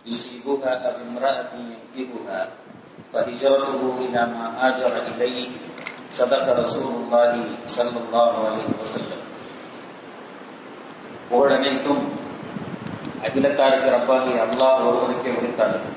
يصيبها أو امرأة ينكبها فهجرته إلى ما هاجر إليه صدق رسول الله صلى الله عليه وسلم புகழனைத்தும் அகிலத்தாருக்கு ரப்பாகி அல்லாஹ் ஒருவனுக்கே உரித்தானது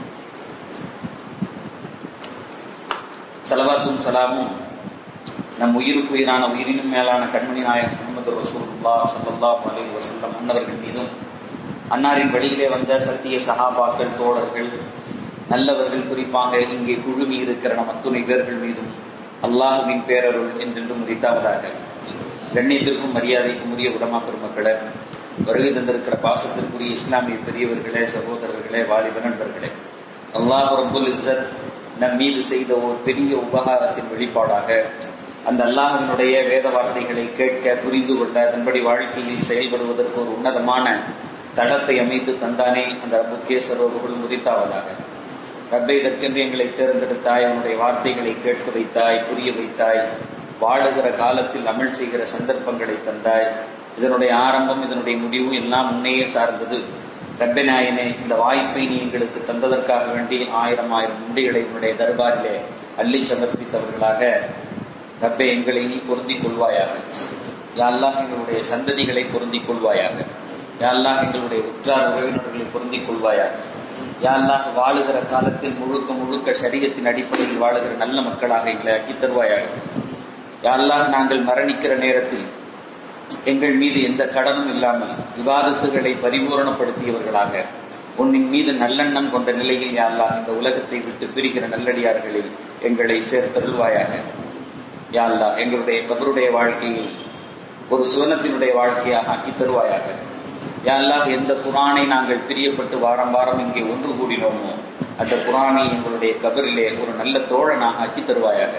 சலவாத்தும் சலாமும் நம் உயிருக்கு உயிரான உயிரினும் மேலான கண்மணி நாயகம் முகமது ரசூல்லா சல்லாஹ் அலி வசல்லம் அன்னவர்கள் மீதும் அன்னாரின் வழியிலே வந்த சத்திய சகாபாக்கள் தோழர்கள் நல்லவர்கள் குறிப்பாக இங்கே குழுமி இருக்கிற நம் அத்துணை பேர்கள் மீதும் அல்லாஹுவின் பேரருள் என்றென்றும் முடித்தாவதாக கண்ணியத்திற்கும் மரியாதைக்கும் உரிய உடமா பெருமக்களே வருகை தந்திருக்கிற பாசத்திற்குரிய இஸ்லாமிய பெரியவர்களே சகோதரர்களே வாலிப நண்பர்களே அல்லாஹ் ரபுல் இஸ்ஸத் நம் மீது செய்த ஒரு பெரிய உபகாரத்தின் வெளிப்பாடாக அந்த அல்லாஹினுடைய வேத வார்த்தைகளை கேட்க புரிந்து கொள்ள அதன்படி வாழ்க்கையில் செயல்படுவதற்கு ஒரு உன்னதமான தளத்தை அமைத்து தந்தானே அந்த ரப்புக்கே சர்வர்கள் முறித்தாவதாக ரப்பை இதற்கென்று எங்களை தேர்ந்தெடுத்தாய் அவனுடைய வார்த்தைகளை கேட்க வைத்தாய் புரிய வைத்தாய் வாழுகிற காலத்தில் அமல் செய்கிற சந்தர்ப்பங்களை தந்தாய் இதனுடைய ஆரம்பம் இதனுடைய முடிவு எல்லாம் முன்னையே சார்ந்தது ரப்பநாயனே இந்த வாய்ப்பை நீ எங்களுக்கு தந்ததற்காக வேண்டி ஆயிரம் ஆயிரம் முடிகளை உன்னுடைய தர்பாரிலே அள்ளி சமர்ப்பித்தவர்களாக ரப்பை எங்களை நீ பொருந்திக் கொள்வாயாக யாழ்லாஹ் எங்களுடைய சந்ததிகளை பொருந்திக் கொள்வாயாக யாழ்லாஹ் எங்களுடைய உற்றார் உறவினர்களை பொருந்திக் கொள்வாயாக யாழ்லாஹ் வாழுகிற காலத்தில் முழுக்க முழுக்க சரீரத்தின் அடிப்படையில் வாழுகிற நல்ல மக்களாக எங்களை ஆக்கி தருவாயாக யாழ்லாஹ் நாங்கள் மரணிக்கிற நேரத்தில் எங்கள் மீது எந்த கடனும் இல்லாமல் விவாதத்துகளை பரிபூரணப்படுத்தியவர்களாக உன்னின் மீது நல்லெண்ணம் கொண்ட நிலையில் யாழ்லாஹ் இந்த உலகத்தை விட்டு பிரிக்கிற நல்லடியார்களில் எங்களை சேர்த்தருள்வாயாக யாழ்லா எங்களுடைய கபருடைய வாழ்க்கையை ஒரு சுவனத்தினுடைய வாழ்க்கையாக ஆக்கி தருவாயாக யாழ்லாஹ் எந்த குரானை நாங்கள் பிரியப்பட்டு வாரம் வாரம் இங்கே ஒன்று கூடினோமோ அந்த குரானை எங்களுடைய கபரிலே ஒரு நல்ல தோழனாக ஆக்கி தருவாயாக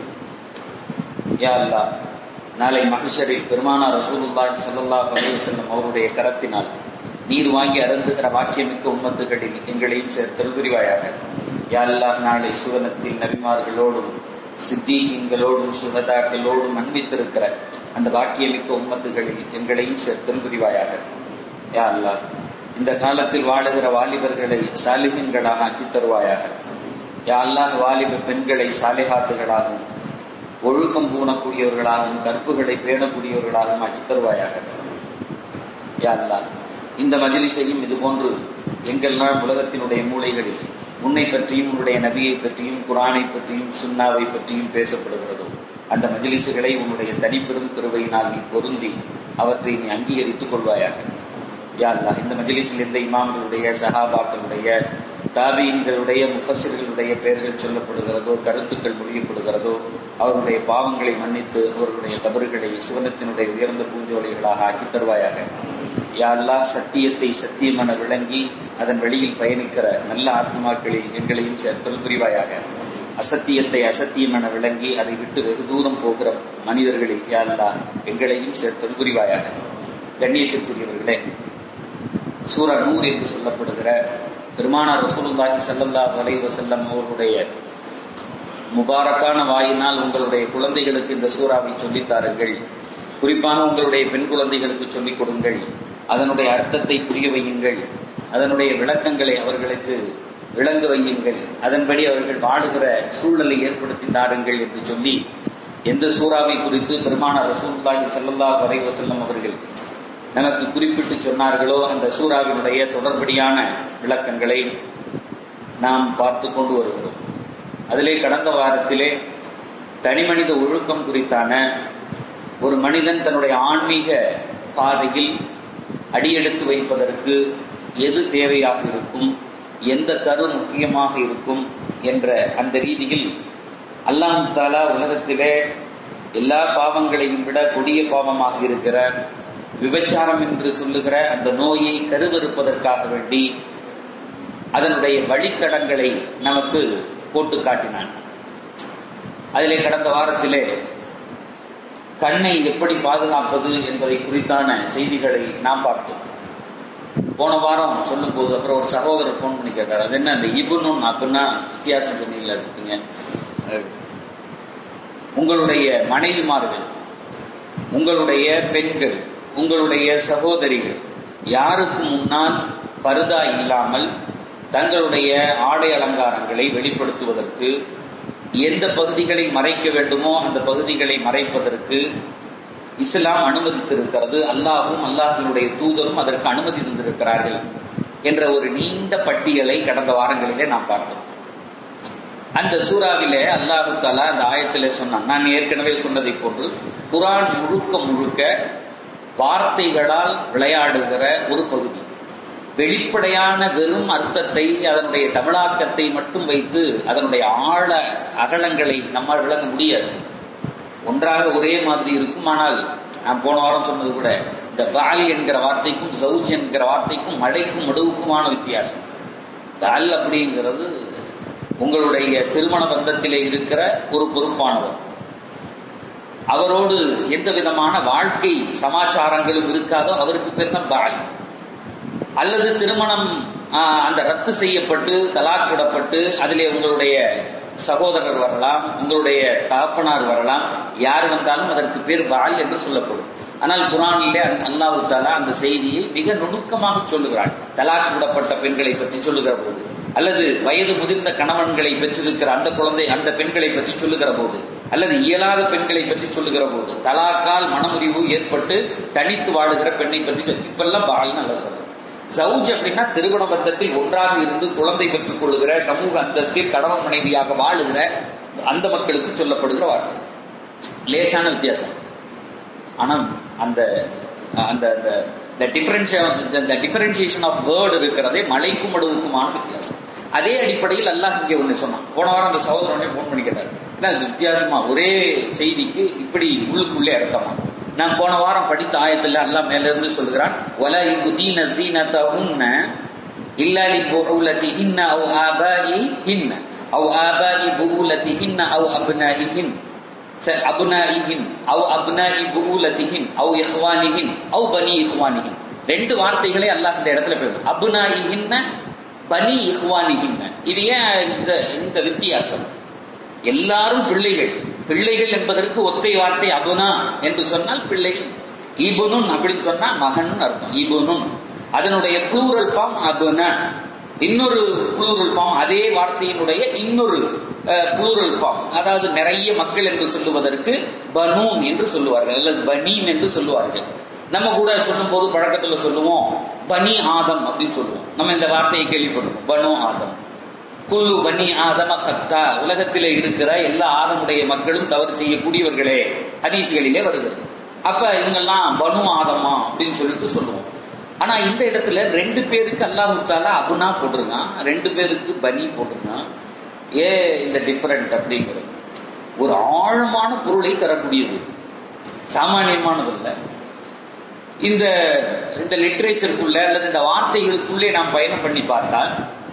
யாழ்லா நாளை மகிஷரில் பெருமானா ரசூலுல்லாஹி ஸல்லல்லாஹு அலைஹி வஸல்லம் அவருடைய கரத்தினால் நீர் வாங்கி அருந்துகிற வாக்கியமிக்க உம்மத்துகளில் எங்களையும் சேர்த்தல் புரிவாயாக யாழ்லாஹ் நாளை சுவனத்தில் நபிமார்களோடும் சித்தீகங்களோடும் சுகதாக்களோடும் அன்பித்திருக்கிற அந்த பாக்கியமிக்க உம்மத்துகளில் எங்களையும் சேர்த்தல் புரிவாயாக யா அல்லா இந்த காலத்தில் வாழுகிற வாலிபர்களை சாலிகன்களாக ஆக்கி தருவாயாக யா அல்லாஹ் வாலிப பெண்களை சாலிகாத்துகளாகவும் ஒழுக்கம் பூணக்கூடியவர்களாகவும் கற்புகளை பேணக்கூடியவர்களாகவும் ஆக்கி தருவாயாக யா அல்லா இந்த மஜிலிசையும் இது போன்று எங்கெல்லாம் உலகத்தினுடைய மூளைகளில் உன்னை பற்றியும் உன்னுடைய நபியை பற்றியும் குரானை பற்றியும் சுண்ணாவை பற்றியும் பேசப்படுகிறதோ அந்த மஜிலிசுகளை உன்னுடைய தனிப்பெரும் கருவையினால் நீ பொருந்தி அவற்றை நீ அங்கீகரித்துக் கொள்வாயாக யாழ்லா இந்த மஜிலிஸில் எந்த இமாம்களுடைய சஹாபாக்களுடைய தாபியன்களுடைய முஃபசிர்களுடைய பெயர்கள் சொல்லப்படுகிறதோ கருத்துக்கள் மொழியப்படுகிறதோ அவருடைய பாவங்களை மன்னித்து அவர்களுடைய தவறுகளை சுவனத்தினுடைய உயர்ந்த பூஞ்சோலைகளாக ஆக்கி தருவாயாக யாழ்லா சத்தியத்தை சத்தியமென விளங்கி அதன் வழியில் பயணிக்கிற நல்ல ஆத்மாக்களில் எங்களையும் சேர்த்தல் புரிவாயாக அசத்தியத்தை அசத்தியம் என விளங்கி அதை விட்டு வெகு தூரம் போகிற மனிதர்களில் யாழ்லா எங்களையும் சேர்த்தல் புரிவாயாக கண்ணியத்திற்குரியவர்களே சூர நூர் என்று சொல்லப்படுகிற பெருமானார் ரசூலுல்லாஹி சல்லல்லா வலைவ செல்லம் அவர்களுடைய முபாரக்கான வாயினால் உங்களுடைய குழந்தைகளுக்கு இந்த சூறாவை சொல்லித்தாருங்கள் குறிப்பாக உங்களுடைய பெண் குழந்தைகளுக்கு சொல்லிக் கொடுங்கள் அதனுடைய அர்த்தத்தை புரிய வையுங்கள் அதனுடைய விளக்கங்களை அவர்களுக்கு விளங்க வையுங்கள் அதன்படி அவர்கள் வாழுகிற சூழலை ஏற்படுத்தி தாருங்கள் என்று சொல்லி எந்த சூறாவை குறித்து பெருமானார் ரசூல்லாஹி சல்லல்லா வரைவ செல்லம் அவர்கள் நமக்கு குறிப்பிட்டு சொன்னார்களோ அந்த சூறாவினுடைய தொடர்படியான விளக்கங்களை நாம் பார்த்து கொண்டு வருகிறோம் அதிலே கடந்த வாரத்திலே தனிமனித ஒழுக்கம் குறித்தான ஒரு மனிதன் தன்னுடைய ஆன்மீக பாதையில் அடியெடுத்து வைப்பதற்கு எது தேவையாக இருக்கும் எந்த கரு முக்கியமாக இருக்கும் என்ற அந்த ரீதியில் அல்லாம் தாலா உலகத்திலே எல்லா பாவங்களையும் விட கொடிய பாவமாக இருக்கிற விபச்சாரம் என்று சொல்லுகிற அந்த நோயை கருவறுப்பதற்காக வேண்டி அதனுடைய வழித்தடங்களை நமக்கு போட்டு காட்டினான் அதிலே கடந்த வாரத்திலே கண்ணை எப்படி பாதுகாப்பது என்பதை குறித்தான செய்திகளை நாம் பார்த்தோம் போன வாரம் சொல்லும் போது அப்புறம் ஒரு சகோதரர் போன் பண்ணி கேட்டார் அது என்ன அந்த இபுனும் அப்படின்னா வித்தியாசம் பண்ணீங்களா இருக்குங்க உங்களுடைய மனைவிமார்கள் உங்களுடைய பெண்கள் உங்களுடைய சகோதரிகள் யாருக்கு முன்னால் பருதா இல்லாமல் தங்களுடைய ஆடை அலங்காரங்களை வெளிப்படுத்துவதற்கு எந்த பகுதிகளை மறைக்க வேண்டுமோ அந்த பகுதிகளை மறைப்பதற்கு இஸ்லாம் அனுமதித்திருக்கிறது அல்லாஹும் அல்லாஹினுடைய தூதரும் அதற்கு அனுமதி தந்திருக்கிறார்கள் என்ற ஒரு நீண்ட பட்டியலை கடந்த வாரங்களிலே நாம் பார்த்தோம் அந்த சூறாவிலே அல்லாஹு தாலா அந்த ஆயத்திலே சொன்னான் நான் ஏற்கனவே சொன்னதை போன்று குரான் முழுக்க முழுக்க வார்த்தைகளால் விளையாடுகிற ஒரு பகுதி வெளிப்படையான வெறும் அர்த்தத்தை அதனுடைய தமிழாக்கத்தை மட்டும் வைத்து அதனுடைய ஆழ அகலங்களை நம்மால் விளங்க முடியாது ஒன்றாக ஒரே மாதிரி இருக்கும் ஆனால் நான் போன வாரம் சொன்னது கூட இந்த பாலி என்கிற வார்த்தைக்கும் சவுஜ் என்கிற வார்த்தைக்கும் மழைக்கும் மடுவுக்குமான வித்தியாசம் பால் அப்படிங்கிறது உங்களுடைய திருமண பந்தத்திலே இருக்கிற ஒரு பொறுப்பானவர் அவரோடு எந்த விதமான வாழ்க்கை சமாச்சாரங்களும் இருக்காதோ அவருக்கு பேர் தான் பாலி அல்லது திருமணம் அந்த ரத்து செய்யப்பட்டு தலாக் விடப்பட்டு அதிலே உங்களுடைய சகோதரர் வரலாம் உங்களுடைய தகப்பனார் வரலாம் யார் வந்தாலும் அதற்கு பேர் பால் என்று சொல்லப்படும் ஆனால் குரானிலே அல்லாஹு தாலா அந்த செய்தியை மிக நுணுக்கமாக சொல்லுகிறார் தலாக் விடப்பட்ட பெண்களை பற்றி சொல்லுகிற போது அல்லது வயது முதிர்ந்த கணவன்களை பெற்றிருக்கிற அந்த குழந்தை அந்த பெண்களை பற்றி சொல்லுகிற போது அல்லது இயலாத பெண்களை பற்றி சொல்லுகிற போது தலாக்கால் மனமுறிவு ஏற்பட்டு தனித்து வாழுகிற பெண்ணை பற்றி இப்பெல்லாம் பால் நல்லா சொல்றேன் ஜவுஜ் அப்படின்னா திருமண பந்தத்தில் ஒன்றாக இருந்து குழந்தை பெற்றுக் கொள்ளுகிற சமூக அந்தஸ்தில் கணவன் மனைவியாக வாழுகிற அந்த மக்களுக்கு சொல்லப்படுகிற வார்த்தை லேசான வித்தியாசம் ஆனால் அந்த அந்த அந்த டிஃபரன்சியேஷன் ஆஃப் வேர்டு இருக்கிறதே மலைக்கும் மடுவுக்குமான வித்தியாசம் அதே அடிப்படையில் அல்லாஹ் இங்கே ஒண்ணு சொன்னான் போன வாரம் அந்த சகோதரனே போன் பண்ணிக்கிறார் ஏன்னா வித்தியாசமா ஒரே செய்திக்கு இப்படி உள்ளுக்குள்ளே அர்த்தமா நான் போன வாரம் படித்த ஆயத்துல அல்லாஹ் மேல இருந்து சொல்கிறான் வலா யுதீன ஜீனதஹுன்ன இல்லா லிபுஉலதிஹின்ன அவ் ஆபாஇஹின்ன அவ் ஆபாஇ புஉலதிஹின்ன அவ் அப்னாஇஹின் அப்னாஇஹின் அவ் அப்னாஇ புஉலதிஹின் அவ் இஹ்வானிஹின் அவ் பனி இஹ்வானிஹின் ரெண்டு வார்த்தைகளே அல்லாஹ் இந்த இடத்துல போயிடும் அப்னாஇஹின்ன பனி இஹ்வானிஹின்ன இது ஏன் இந்த இந்த வித்தியாசம் எல்லாரும் பிள்ளைகள் பிள்ளைகள் என்பதற்கு ஒத்தை வார்த்தை அபுனா என்று சொன்னால் பிள்ளைகள் இபுனுன் அப்படின்னு சொன்னா மகன் அர்த்தம் இபுனுன் அதனுடைய ப்ளூரல் ஃபார்ம் அபுன இன்னொரு ப்ளூரல் ஃபார்ம் அதே வார்த்தையினுடைய இன்னொரு ப்ளூரல் ஃபார்ம் அதாவது நிறைய மக்கள் என்று சொல்லுவதற்கு பனூன் என்று சொல்லுவார்கள் அல்லது பனீன் என்று சொல்லுவார்கள் நம்ம கூட சொல்லும் போது பழக்கத்துல சொல்லுவோம் பனி ஆதம் அப்படின்னு சொல்லுவோம் நம்ம இந்த வார்த்தையை கேள்விப்படுவோம் பனு ஆதம் குல்லு பனி ஆதம சத்தா உலகத்திலே இருக்கிற எல்லா ஆதமுடைய மக்களும் தவறு செய்யக்கூடியவர்களே ஹதீஸ்களிலே வருகிறது அப்ப இவங்கெல்லாம் பனு ஆதமா அப்படின்னு சொல்லிட்டு சொல்லுவோம் ஆனா இந்த இடத்துல ரெண்டு பேருக்கு அல்லாஹுத்தால அபுனா போட்டிருக்கான் ரெண்டு பேருக்கு பனி போட்டிருக்கான் ஏ இந்த டிஃபரண்ட் அப்படிங்கிறது ஒரு ஆழமான பொருளை தரக்கூடியது சாமானியமானது இல்லை இந்த இந்த லிட்ரேச்சருக்குள்ள அல்லது இந்த வார்த்தைகளுக்குள்ளே நாம் பயணம் பண்ணி பார்த்தால்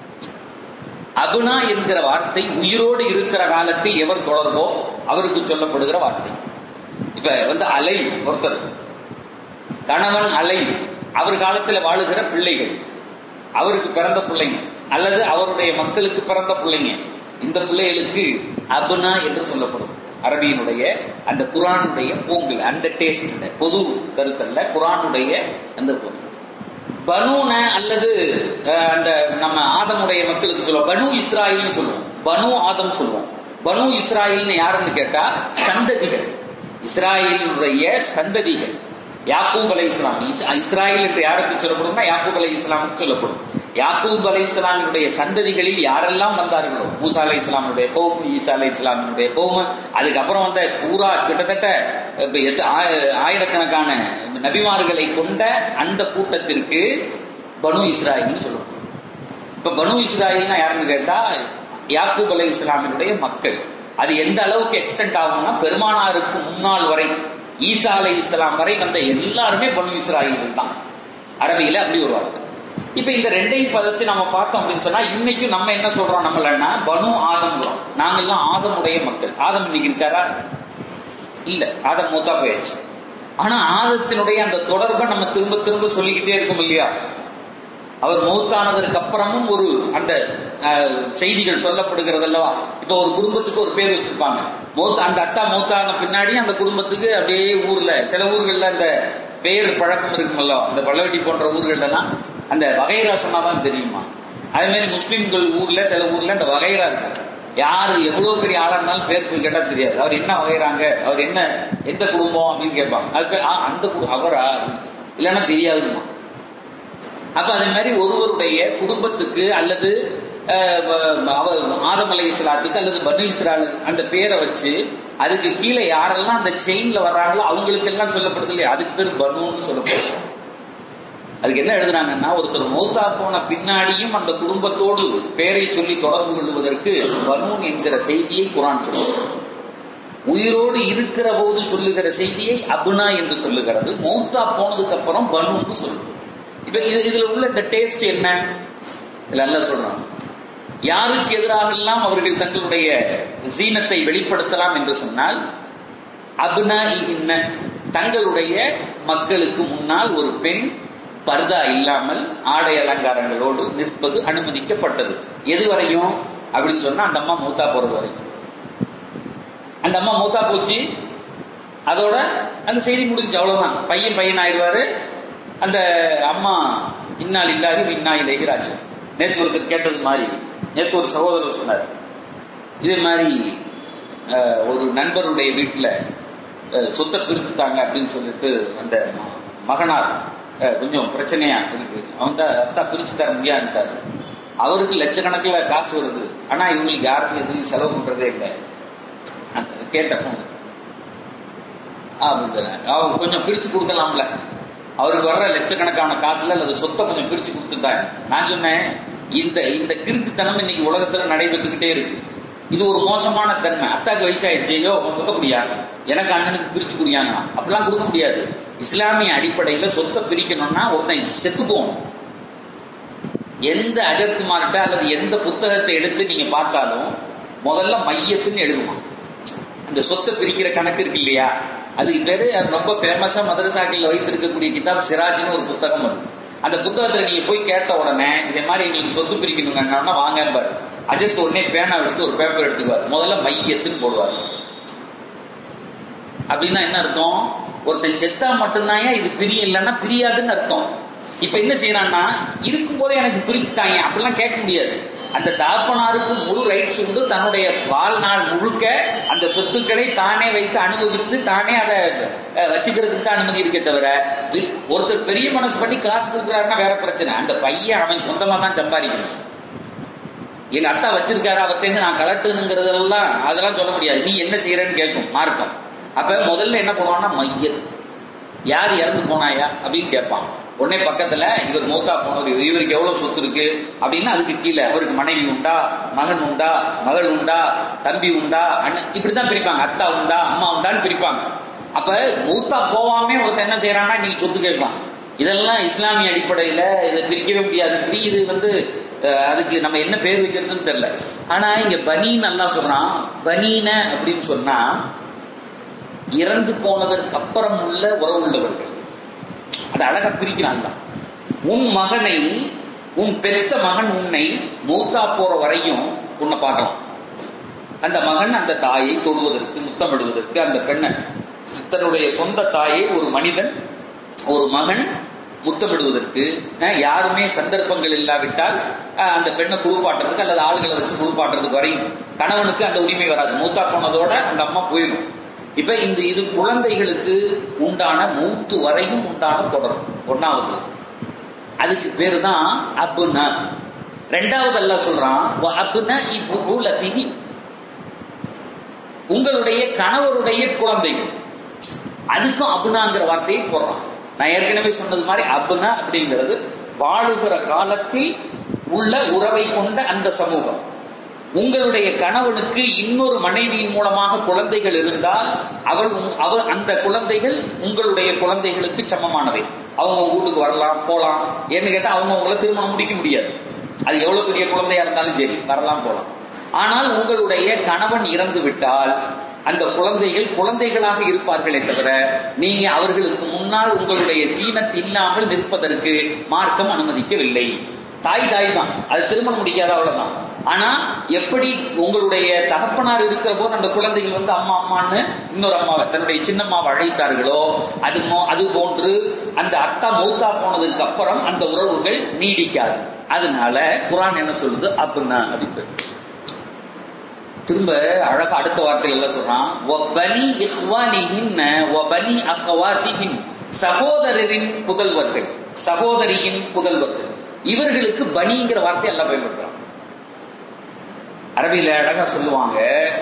அபுனா என்கிற வார்த்தை உயிரோடு இருக்கிற காலத்தில் எவர் தொடர்போ அவருக்கு சொல்லப்படுகிற வார்த்தை இப்ப வந்து அலை ஒருத்தர் கணவன் அலை அவர் காலத்துல வாழுகிற பிள்ளைகள் அவருக்கு பிறந்த பிள்ளைங்க அல்லது அவருடைய மக்களுக்கு பிறந்த பிள்ளைங்க இந்த பிள்ளைகளுக்கு அபுனா என்று சொல்லப்படும் அரபியினுடைய அந்த குரானுடைய போங்கில் அந்த டேஸ்ட் பொது கருத்தல்ல குரானுடைய அந்த போங்கு பனூன அல்லது அந்த நம்ம ஆதமுடைய மக்களுக்கு சொல்லுவோம் பனு இஸ்ராயில் சொல்லுவோம் பனு ஆதம் சொல்லுவோம் பனு இஸ்ராயில்னு யாருன்னு கேட்டா சந்ததிகள் இஸ்ராயலினுடைய சந்ததிகள் யாக்கூப் அலை இஸ்லாம் இஸ்ராயல் என்று யாருக்கு சொல்லப்படும்னா யாக்கூப் அலை இஸ்லாமுக்கு சொல்லப்படும் யாக்கூப் அலை இஸ்லாமினுடைய சந்ததிகளில் யாரெல்லாம் வந்தார்களோ மூசா அலை இஸ்லாமுடைய கௌம் ஈசா அலை இஸ்லாமினுடைய கௌம் அதுக்கப்புறம் வந்த பூரா கிட்டத்தட்ட ஆயிரக்கணக்கான நபிமார்களை கொண்ட அந்த கூட்டத்திற்கு பனு இஸ்ராயில்னு சொல்லப்படும் இப்ப பனு இஸ்ராயில்னா யாருன்னு கேட்டா யாக்கூப் அலை இஸ்லாமினுடைய மக்கள் அது எந்த அளவுக்கு எக்ஸ்டென்ட் ஆகும்னா பெருமானாருக்கு முன்னாள் வரை ஈசா அலை இஸ்லாம் வரை வந்த எல்லாருமே பனு இஸ்ராயில் தான் அரபியில அப்படி ஒரு வார்த்தை இப்ப இந்த ரெண்டையும் பதத்தை நம்ம பார்த்தோம் அப்படின்னு சொன்னா இன்னைக்கும் நம்ம என்ன சொல்றோம் நம்மளன்னா பனு ஆதம்ங்கிறோம் நாங்கெல்லாம் ஆதமுடைய மக்கள் ஆதம் இன்னைக்கு இருக்காரா இல்ல ஆதம் மூத்தா போயாச்சு ஆனா ஆதத்தினுடைய அந்த தொடர்பை நம்ம திரும்ப திரும்ப சொல்லிக்கிட்டே இருக்கோம் இல்லையா அவர் மௌத்தானதற்கு அப்புறமும் ஒரு அந்த செய்திகள் சொல்லப்படுகிறது அல்லவா இப்ப ஒரு குடும்பத்துக்கு ஒரு பேர் வச்சிருப்பாங்க மௌத் அந்த அத்தா மௌத்தான பின்னாடி அந்த குடும்பத்துக்கு அப்படியே ஊர்ல சில ஊர்கள்ல அந்த பேர் பழக்கம் இருக்கும் அல்லவா அந்த பள்ளவட்டி போன்ற ஊர்கள்லாம் அந்த வகைரா சொன்னாதான் தெரியுமா அதே மாதிரி முஸ்லிம்கள் ஊர்ல சில ஊர்ல அந்த வகைரா இருக்கும் யாரு எவ்வளவு பெரிய ஆளா இருந்தாலும் பேர் போய் கேட்டா தெரியாது அவர் என்ன வகைறாங்க அவர் என்ன எந்த குடும்பம் அப்படின்னு கேட்பாங்க அது பேர், ஆ, அந்த கு- அவரா இல்லைன்னா தெரியாதுமா அப்ப அதே மாதிரி ஒருவருடைய குடும்பத்துக்கு அல்லது அஹ், வ- அவர் ஆதம் அலை இஸ்லாத்துக்கு அல்லது பனு இஸ்ரால் அந்த பேரை வச்சு அதுக்கு கீழே யாரெல்லாம் அந்த செயின்ல வர்றாங்களோ அவங்களுக்கு எல்லாம் சொல்லப்படுது இல்லையா அதுக்கு பேர் பனுன்னு சொல்லப்படுது அதுக்கு என்ன எழுதுறாங்கன்னா ஒருத்தர் மௌத்தா போன பின்னாடியும் அந்த குடும்பத்தோடு பேரை சொல்லி தொடர்பு கொள்வதற்கு பனூன் என்கிற செய்தியை குரான் சொல்லுது உயிரோடு இருக்கிற போது சொல்லுகிற செய்தியை அபுனா என்று சொல்லுகிறது மௌத்தா போனதுக்கு அப்புறம் பனுன்னு சொல்லுது இப்ப இது இதுல உள்ள இந்த டேஸ்ட் என்ன இதுல எல்லாம் சொல்றாங்க யாருக்கு எதிராக எல்லாம் அவர்கள் தங்களுடைய சீனத்தை வெளிப்படுத்தலாம் என்று சொன்னால் அபுனா தங்களுடைய மக்களுக்கு முன்னால் ஒரு பெண் பர்தா இல்லாமல் ஆடை அலங்காரங்களோடு நிற்பது அனுமதிக்கப்பட்டது எது வரையும் அப்படின்னு சொன்னா அந்த அம்மா மூத்தா போறது வரைக்கும் அந்த அம்மா மூத்தா போச்சு அதோட அந்த செய்தி முடிஞ்சு அவ்வளவுதான் பையன் பையன் ஆயிடுவாரு அந்த அம்மா இன்னால் இல்லாது இன்னா இலேஹி ராஜு நேற்று ஒருத்தர் கேட்டது மாதிரி நேற்று ஒரு சகோதரர் சொன்னார் இதே மாதிரி அஹ், ஒரு நண்பருடைய வீட்டுல அஹ், சொத்தை பிரிச்சுட்டாங்க அப்படின்னு சொல்லிட்டு அந்த ம- மகனார் அஹ், கொஞ்சம் பிரச்சனையா இருக்கு அவன் தான் அத்தா பிரிச்சு தர முடியாதுட்டாரு அவருக்கு லட்சக்கணக்கில் காசு வருது ஆனா இவங்களுக்கு யாருக்கும் எதுவும் செலவு பண்றதே இல்லை அந்த கேட்ட பொண்ணு அப்படிங்கிற அவங்க கொஞ்சம் பிரிச்சு கொடுக்கலாம்ல அவருக்கு வர்ற லட்சக்கணக்கான காசுல அல்லது சொத்தை கொஞ்சம் பிரிச்சு கொடுத்துட்டாங்க நான் சொன்னேன் இந்த இந்த கிறுக்குத்தனம் இன்னைக்கு உலகத்துல நடைபெற்றுக்கிட்டே இருக்கு இது ஒரு மோசமான தன்மை அத்தாக்கு வயசாயிடுச்சு ஐயோ உன் சொத்தை குடியா எனக்கு அண்ணனுக்கு பிரிச்சு குடியாங்க அப்படிலாம் கொடுக்க முடியாது இஸ்லாமிய அடிப்படையில சொத்தை பிரிக்கணும்னா ஒருத்தன் செத்து போகணும் எந்த அஜத்துமார்கிட்ட அல்லது எந்த புத்தகத்தை எடுத்து நீங்க பார்த்தாலும் முதல்ல மையத்துன்னு எழுதுமா அந்த சொத்தை பிரிக்கிற கணக்கு இருக்கு இல்லையா அது பேரு அது ரொம்ப ஃபேமஸா மதரசாக்கள் வைத்திருக்கக்கூடிய கிதாப் சிராஜ்னு ஒரு புத்தகம் இருக்கு அந்த புத்தகத்துல நீங்க போய் கேட்ட உடனே இதே மாதிரி எங்களுக்கு சொத்து பிரிக்கணுங்கன்னா வாங்க பாரு அஜத் உடனே பேனா எடுத்து ஒரு பேப்பர் எடுத்துக்குவார் முதல்ல மையத்துன்னு போடுவார் அப்படின்னா என்ன அர்த்தம் ஒருத்தன் செத்தா மட்டும்தான் இது பிரியம் இல்லைன்னா பிரியாதுன்னு அர்த்தம் இப்ப என்ன செய்யறான்னா இருக்கும்போதே எனக்கு பிரிச்சுட்டாங்க அப்படிலாம் கேட்க முடியாது அந்த தகப்பனாருக்கு முழு ரைட்ஸ் உண்டு தன்னுடைய வாழ்நாள் முழுக்க அந்த சொத்துக்களை தானே வைத்து அனுபவித்து தானே அதை அஹ், வச்சுக்கிறதுக்கு தான் அனுமதி இருக்கே தவிர வி- ஒருத்தர் பெரிய மனசு பண்ணி காசு கொடுக்குறாருன்னா வேற பிரச்சனை அந்த பையன் அவன் சொந்தமா தான் சம்பாதிக்கணும் எங்க அத்தா வச்சிருக்காரு அவர்த்தேந்து நான் கலட்டுங்கிறதெல்லாம் அதெல்லாம் சொல்ல முடியாது நீ என்ன செய்யறன்னு கேட்கும் மார்க்கம் அப்ப முதல்ல என்ன பண்ணுவான்னா மையத் யார் இறந்து போனாயா அப்படின்னு கேட்பான் உடனே பக்கத்துல இவர் மூத்தா போனவர் இவருக்கு எவ்வளவு சொத்து இருக்கு அப்படின்னா அதுக்கு கீழே அவருக்கு மனைவி உண்டா மகன் உண்டா மகள் உண்டா தம்பி உண்டா அண்ணன் இப்படித்தான் பிரிப்பாங்க அத்தா உண்டா அம்மா உண்டான்னு பிரிப்பாங்க அப்ப மூத்தா போவாமே ஒருத்தன் என்ன செய்யறான்னா நீங்க சொத்து கேட்பான் இதெல்லாம் இஸ்லாமிய அடிப்படையில இதை பிரிக்கவே முடியாது இப்படி இது வந்து அஹ், அதுக்கு நம்ம என்ன பேர் வைக்கிறதுன்னு தெரியல ஆனா இங்க பனீன் நல்லா சொல்றான் பனீன அப்படின்னு சொன்னா இறந்து போனதற்கு அப்புறம் உள்ள உறவு உள்ளவர்கள் அது அழகா பிரிக்கிறாங்க உன் மகனை உன் பெத்த மகன் உன்னை மூத்தா போற வரையும் உன்னை பார்க்கலாம் அந்த மகன் அந்த தாயை தொடுவதற்கு முத்தமிடுவதற்கு அந்த பெண்ணை தன்னுடைய சொந்த தாயை ஒரு மனிதன் ஒரு மகன் முத்தமிடுவதற்கு அஹ், யாருமே சந்தர்ப்பங்கள் இல்லாவிட்டால் அஹ், அந்த பெண்ணை குளிப்பாட்டுறதுக்கு அல்லது ஆளுகளை வச்சு குளிப்பாட்டுறதுக்கு வரையும் கணவனுக்கு அந்த உரிமை வராது மூத்தா போனதோட அந்த அம்மா போயிடும் இப்ப இந்த இது குழந்தைகளுக்கு உண்டான மூத்து வரையும் உண்டான தொடர்பு ஒன்னாவது அதுக்கு பேரு தான் அபுனா ரெண்டாவது அல்லாஹ் சொல்றான் "வ அபுனா இபுலதிஹி உங்களுடைய கணவருடைய குழந்தைகள் அதுக்கும் அபுனாங்கிற வார்த்தையை போடுறான் நான் ஏற்கனவே சொன்னது மாதிரி அபுனா அப்படிங்கிறது வாழுகிற காலத்தில் உள்ள உறவை கொண்ட அந்த சமூகம் உங்களுடைய கணவனுக்கு இன்னொரு மனைவியின் மூலமாக குழந்தைகள் இருந்தால் அவள் உங்- அவர் அந்த குழந்தைகள் உங்களுடைய குழந்தைகளுக்கு சமமானவை அவங்க உங்க வீட்டுக்கு வரலாம் போலாம் ஏன்னு கேட்டா அவங்க உங்களை திருமணம் முடிக்க முடியாது அது எவ்வளவு பெரிய குழந்தையா இருந்தாலும் சரி வரலாம் போலாம் ஆனால் உங்களுடைய கணவன் இறந்து விட்டால் அந்த குழந்தைகள் குழந்தைகளாக இருப்பார்களே தவிர நீங்க அவர்களுக்கு முன்னால் உங்களுடைய ஜீனத் இல்லாமல் நிற்பதற்கு மார்க்கம் அனுமதிக்கவில்லை தாய் தாய் தான் அது திருமணம் முடிக்காத அவ்வளவுதான் ஆனா எப்படி உங்களுடைய தகப்பனார் இருக்கிற போது அந்த குழந்தைகள் வந்து அம்மா அம்மான்னு இன்னொரு அம்மாவை தன்னுடைய சின்னம்மாவை அழைத்தார்களோ அது மோ- அது போன்று அந்த அத்தா மௌத்தா போனதுக்கு அப்புறம் அந்த உறவுகள் நீடிக்காது அதனால குரான் என்ன சொல்லுது அப்னா அப்படின்னு திரும்ப அழகா அடுத்த வார்த்தைகள் எல்லாம் சொல்றான் வபனி இஹ்வானிஹின்ன வபனி அஹவாத்திஹின் சகோதரரின் புதல்வர்கள் சகோதரியின் புதல்வர்கள் இவர்களுக்கு பனிங்கிற வார்த்தை எல்லாம் பயன்படுத்துறான் அரபியில அழகா சொல்லுவாங்க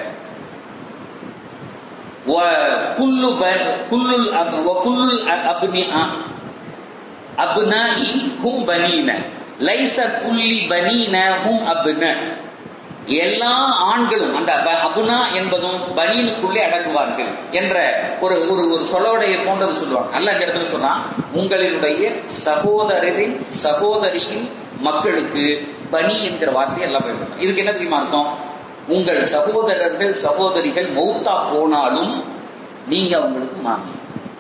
وكل كل وكل الابناء ابنائي هم بنين ليس كل بنين هم ابناء எல்லா ஆண்களும் அந்த அபுனா என்பதும் பனியனுக்குள்ளே அடங்குவார்கள் என்ற ஒரு ஒரு ஒரு சொல்லோடைய போன்றது சொல்லுவாங்க அல்ல இந்த இடத்துல சொல்றான் உங்களினுடைய சகோதரரின் சகோதரியின் மக்களுக்கு பனி என்கிற வார்த்தை எல்லாம் பயன்படுத்தும் இதுக்கு என்ன தெரியுமா அர்த்தம் உங்கள் சகோதரர்கள் சகோதரிகள் மௌத்தா போனாலும் நீங்க அவங்களுக்கு மாமி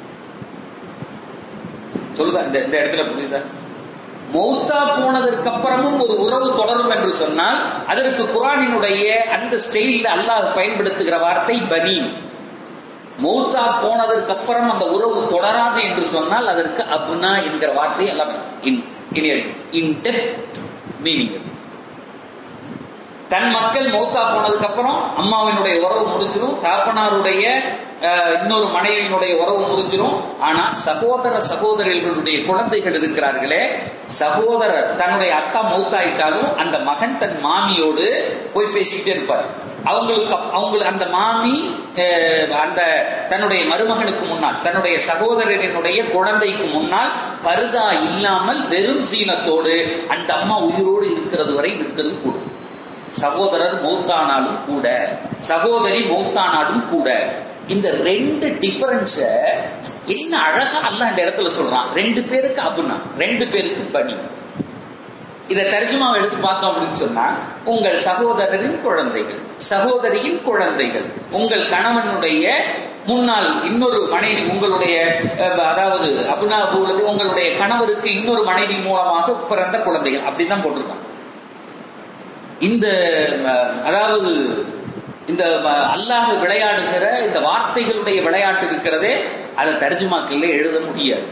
சொல்லுதா இந்த இந்த இடத்துல புரியுதா மௌத்தா போனதற்கு அப்புறமும் ஒரு உறவு தொடரும் என்று சொன்னால் அதற்கு குரானினுடைய அந்த ஸ்டைலில் அல்லாஹ் பயன்படுத்துகிற வார்த்தை பனி மௌத்தா போனதற்கு அப்புறம் அந்த உறவு தொடராது என்று சொன்னால் அதற்கு அப்னா என்கிற வார்த்தை எல்லாம் இன் டெப்த் மீனிங் தன் மக்கள் மௌத்தா போனதுக்கு அப்புறம் அம்மாவினுடைய உறவு முடிஞ்சிடும் தாப்பனாருடைய இன்னொரு மனைவியினுடைய உறவு முடிஞ்சிடும் ஆனா சகோதர சகோதரிகளுடைய குழந்தைகள் இருக்கிறார்களே சகோதரர் தன்னுடைய அத்தா மௌத்தாயிட்டாலும் அந்த மகன் தன் மாமியோடு போய் பேசிக்கிட்டே இருப்பார் அவங்களுக்கு அவங்களுக்கு அந்த மாமி அந்த தன்னுடைய மருமகனுக்கு முன்னால் தன்னுடைய சகோதரனுடைய குழந்தைக்கு முன்னால் பருதா இல்லாமல் வெறும் சீனத்தோடு அந்த அம்மா உயிரோடு இருக்கிறது வரை இருக்கிறது கூடும் சகோதரர் மௌத்தானாலும் கூட சகோதரி மௌத்தானாலும் கூட இந்த ரெண்டு டிஃபரன்ஸ என்ன அழகா அல்ல இந்த இடத்துல சொல்றான் ரெண்டு பேருக்கு அபுனா ரெண்டு பேருக்கு பனி இதை தர்ஜுமாவை எடுத்து பார்த்தோம் அப்படின்னு சொன்னா உங்கள் சகோதரரின் குழந்தைகள் சகோதரியின் குழந்தைகள் உங்கள் கணவனுடைய முன்னால் இன்னொரு மனைவி உங்களுடைய அதாவது அபுனா உள்ளது உங்களுடைய கணவருக்கு இன்னொரு மனைவி மூலமாக பிறந்த குழந்தைகள் அப்படிதான் போட்டிருக்காங்க இந்த அதாவது இந்த அல்லாஹ் விளையாடுகிற இந்த வார்த்தைகளுடைய விளையாட்டு இருக்கிறதே அதை தர்ஜுமாக்கள்ல எழுத முடியாது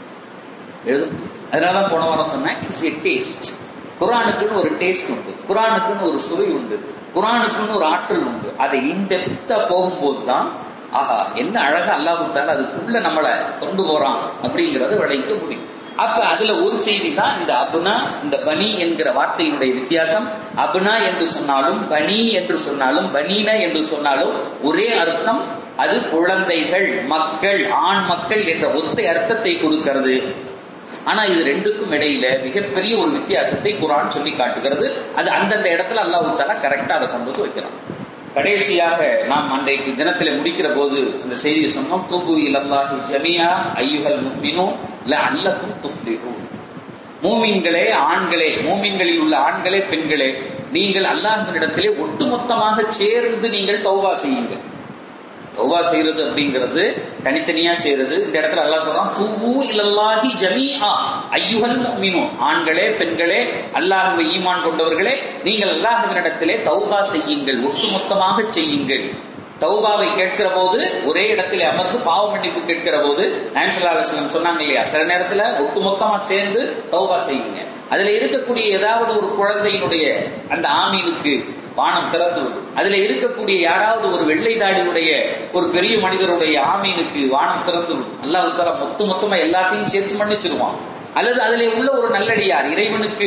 எழுத முடியாது அதனாலதான் போன வாரம் சொன்னேன் இட்ஸ் எ டேஸ்ட் குரானுக்குன்னு ஒரு டேஸ்ட் உண்டு குரானுக்குன்னு ஒரு சுவை உண்டு குரானுக்குன்னு ஒரு ஆற்றல் உண்டு அதை இன்டெப்தா போகும்போது தான் ஆஹா என்ன அழகா அல்லாஹுத்தால அதுக்குள்ள நம்மளை கொண்டு போறான் அப்படிங்கறத விளைவிக்க முடியும் அப்ப அதுல ஒரு செய்தி தான் இந்த அபுனா இந்த பனி என்கிற வார்த்தையினுடைய வித்தியாசம் அபுனா என்று சொன்னாலும் பனி என்று சொன்னாலும் பனீன என்று சொன்னாலும் ஒரே அர்த்தம் அது குழந்தைகள் மக்கள் ஆண் மக்கள் என்ற ஒத்தை அர்த்தத்தை கொடுக்கிறது ஆனா இது ரெண்டுக்கும் இடையில மிகப்பெரிய ஒரு வித்தியாசத்தை குரான் சொல்லி காட்டுகிறது அது அந்தந்த இடத்துல அல்லாஹு தாலா கரெக்டா அதை கொண்டு வந்து வைக்கிறான் கடைசியாக நாம் அன்றைக்கு தினத்திலே முடிக்கிற போது இந்த செய்தியை சொன்னோம் தூபு இலல்லாஹி ஜமியா ஐயுகள் முக்மினோ இல்ல அல்லக்கும் துப்ளிஹூ மூமின்களே ஆண்களே மூமின்களில் உள்ள ஆண்களே பெண்களே நீங்கள் அல்லாஹ்வினிடத்திலே ஒட்டுமொத்தமாக சேர்ந்து நீங்கள் தௌபா செய்யுங்கள் தௌபா செய்யறது அப்படிங்கிறது தனித்தனியா செய்யறது இந்த இடத்துல அல்லாஹ் சொல்றான் தூவு இல்லல்லாஹி ஜமீஆ ஐயுகல் முஃமினூன் ஆண்களே பெண்களே அல்லாஹ்வை ஈமான் கொண்டவர்களே நீங்கள் அல்லாஹ்வினிடத்திலே தௌபா செய்யுங்கள் ஒட்டுமொத்தமாக செய்யுங்கள் தௌபாவை கேட்கிற போது ஒரே இடத்துல அமர்ந்து பாவ மன்னிப்பு கேட்கிற போது நாயம்சல்லா அலுவலம் சொன்னாங்க இல்லையா சில நேரத்துல ஒட்டுமொத்தமா சேர்ந்து தௌபா செய்யுங்க அதுல இருக்கக்கூடிய ஏதாவது ஒரு குழந்தையினுடைய அந்த ஆமீனுக்கு வானம் திறந்து விடும் அதுல இருக்கக்கூடிய யாராவது ஒரு வெள்ளை தாடியுடைய ஒரு பெரிய மனிதருடைய ஆமீனுக்கு வானம் திறந்து விடும் அல்லாஹ் தலா மொத்த மொத்தமா எல்லாத்தையும் சேர்த்து மன்னிச்சிருவான் அல்லது அதிலே உள்ள ஒரு நல்லடியார் இறைவனுக்கு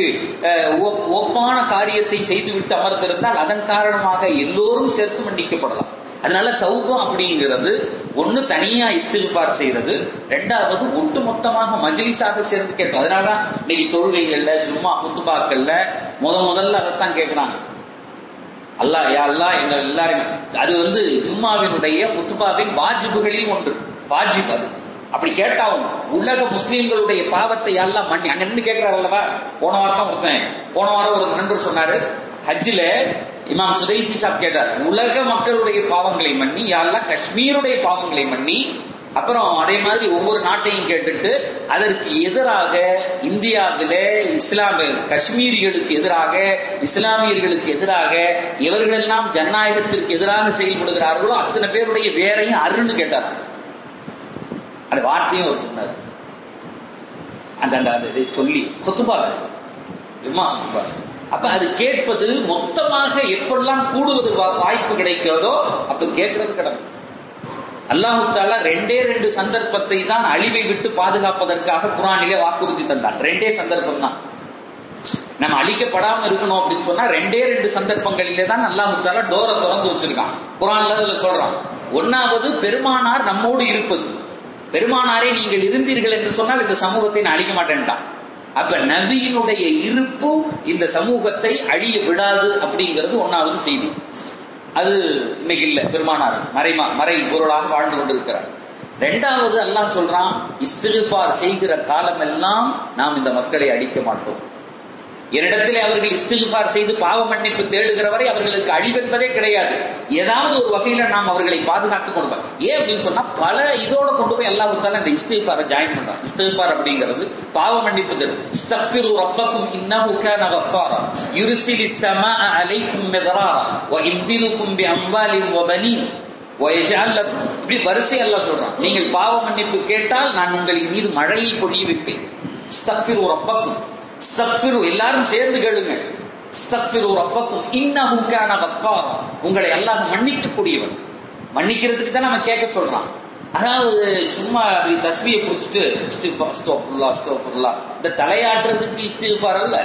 ஒப்பான காரியத்தை செய்துவிட்டு அமர்ந்திருந்தால் அதன் காரணமாக எல்லோரும் சேர்த்து மன்னிக்கப்படலாம் அதனால தௌபா அப்படிங்கிறது ஒண்ணு தனியா இஸ்தில்பார் செய்யறது ரெண்டாவது ஒட்டுமொத்தமாக மஜ்லிஸாக சேர்ந்து கேட்கும் அதனாலதான் இன்னைக்கு தொழுகைகள்ல சும்மா குத்துபாக்கள்ல முத முதல்ல அதைத்தான் கேட்கிறாங்க அல்லாஹ் யா அல்லாஹ் எங்க எல்லாருமே அது வந்து ஜும்மாவினுடைய குத்துபாவின் வாஜிபுகளில் ஒன்று வாஜிப் அது அப்படி கேட்டாவும் உலக முஸ்லிம்களுடைய பாவத்தை எல்லாம் மண்ணி அங்க நின்று கேட்கிறார் அல்லவா போன வாரம் தான் ஒருத்தன் போன வாரம் ஒரு நண்பர் சொன்னாரு ஹஜ்ஜில இமாம் சுதைசி சாப் கேட்டார் உலக மக்களுடைய பாவங்களை மன்னி யாரெல்லாம் காஷ்மீருடைய பாவங்களை மன்னி அப்புறம் அதே மாதிரி ஒவ்வொரு நாட்டையும் கேட்டுட்டு அதற்கு எதிராக இந்தியாவில இஸ்லாமிய காஷ்மீரிகளுக்கு எதிராக இஸ்லாமியர்களுக்கு எதிராக இவர்களெல்லாம் ஜனநாயகத்திற்கு எதிராக செயல்படுகிறார்களோ அத்தனை பேருடைய வேறையும் அருன்னு கேட்டார் அந்த வார்த்தையும் அவர் சொன்னார் அந்த அந்த இதை சொல்லி கொத்துபாக ஜும்மா ஹுத்பா அப்ப அது கேட்பது மொத்தமாக எப்பெல்லாம் கூடுவது வா- வாய்ப்பு கிடைக்கிறதோ அப்ப கேட்கறது கடமை அல்லாஹு தாலா ரெண்டே ரெண்டு சந்தர்ப்பத்தை தான் அழிவை விட்டு பாதுகாப்பதற்காக குரானிலே வாக்குறுதி தந்தான் ரெண்டே சந்தர்ப்பம் தான் நம்ம அழிக்கப்படாம இருக்கணும் அப்படின்னு சொன்னா ரெண்டே ரெண்டு சந்தர்ப்பங்களிலே தான் அல்லாஹு தாலா டோரை திறந்து வச்சிருக்கான் குரான்ல அதுல சொல்றான் ஒன்னாவது பெருமானார் நம்மோடு இருப்பது பெருமானாரே நீங்கள் இருந்தீர்கள் என்று சொன்னால் இந்த சமூகத்தை நான் அழிக்க மாட்டேன்ட்டான் அப்ப நபியினுடைய இருப்பு இந்த சமூகத்தை அழிய விடாது அப்படிங்கிறது ஒன்னாவது செய்தி அது இன்னைக்கு இல்ல பெருமானார் மறைமா மறை பொருளாக வாழ்ந்து கொண்டிருக்கிறார் ரெண்டாவது அல்லாஹ் சொல்றான் இஸ்திஃபார் செய்கிற காலமெல்லாம் நாம் இந்த மக்களை அடிக்க மாட்டோம் என்னிடத்திலே அவர்கள் இஸ்திஃபார் செய்து பாவ மன்னிப்பு தேடுகிற வரை அவர்களுக்கு அழிவென்பதே கிடையாது ஏதாவது ஒரு வகையில நாம் அவர்களை பாதுகாத்துக் கொடுப்போம் ஏன் அப்படின்னு சொன்னா பல இதோட கொண்டு போய் எல்லா விட்டாலும் இந்த இஸ்திஃபாரை ஜாயின் பண்றான் இஸ்திஃபார் அப்படிங்கிறது பாவ மன்னிப்பு தேடும் இஸ்தக்ஃபிரு ரப்பக்கும் இன்னஹு கான கஃபாரா யுர்சிலிஸ் ஸமாஅ அலைக்கும் மிதராரா வ யம்திதுக்கும் பி அம்வாலின் வ பனீன் வயஜால் லக்கும். இப்படி வரிசை எல்லாம் சொல்றான் நீங்கள் பாவ மன்னிப்பு கேட்டால் நான் உங்களின் மீது மழையை பொழிய வைப்பேன் இஸ்தக்ஃபிரு ரப்பக்கும் இஸ்தக்ஃபிரு எல்லாரும் சேர்ந்து கேளுங்க இஸ்தக்ஃபிரு ரப்பக்கும் இன்னஹு கான கஃபாரா உங்களை அல்லாஹ் மன்னிக்க கூடியவன் மன்னிக்கிறதுக்கு தான் நம்ம கேட்க சொல்றான் அதாவது சும்மா அப்படி தஸ்பியை புடிச்சிட்டு அஸ்தோஃபுல்லா அஸ்தோஃபுல்லா இந்த தலையாட்டுறதுக்கு இஸ்திஃபார் அல்ல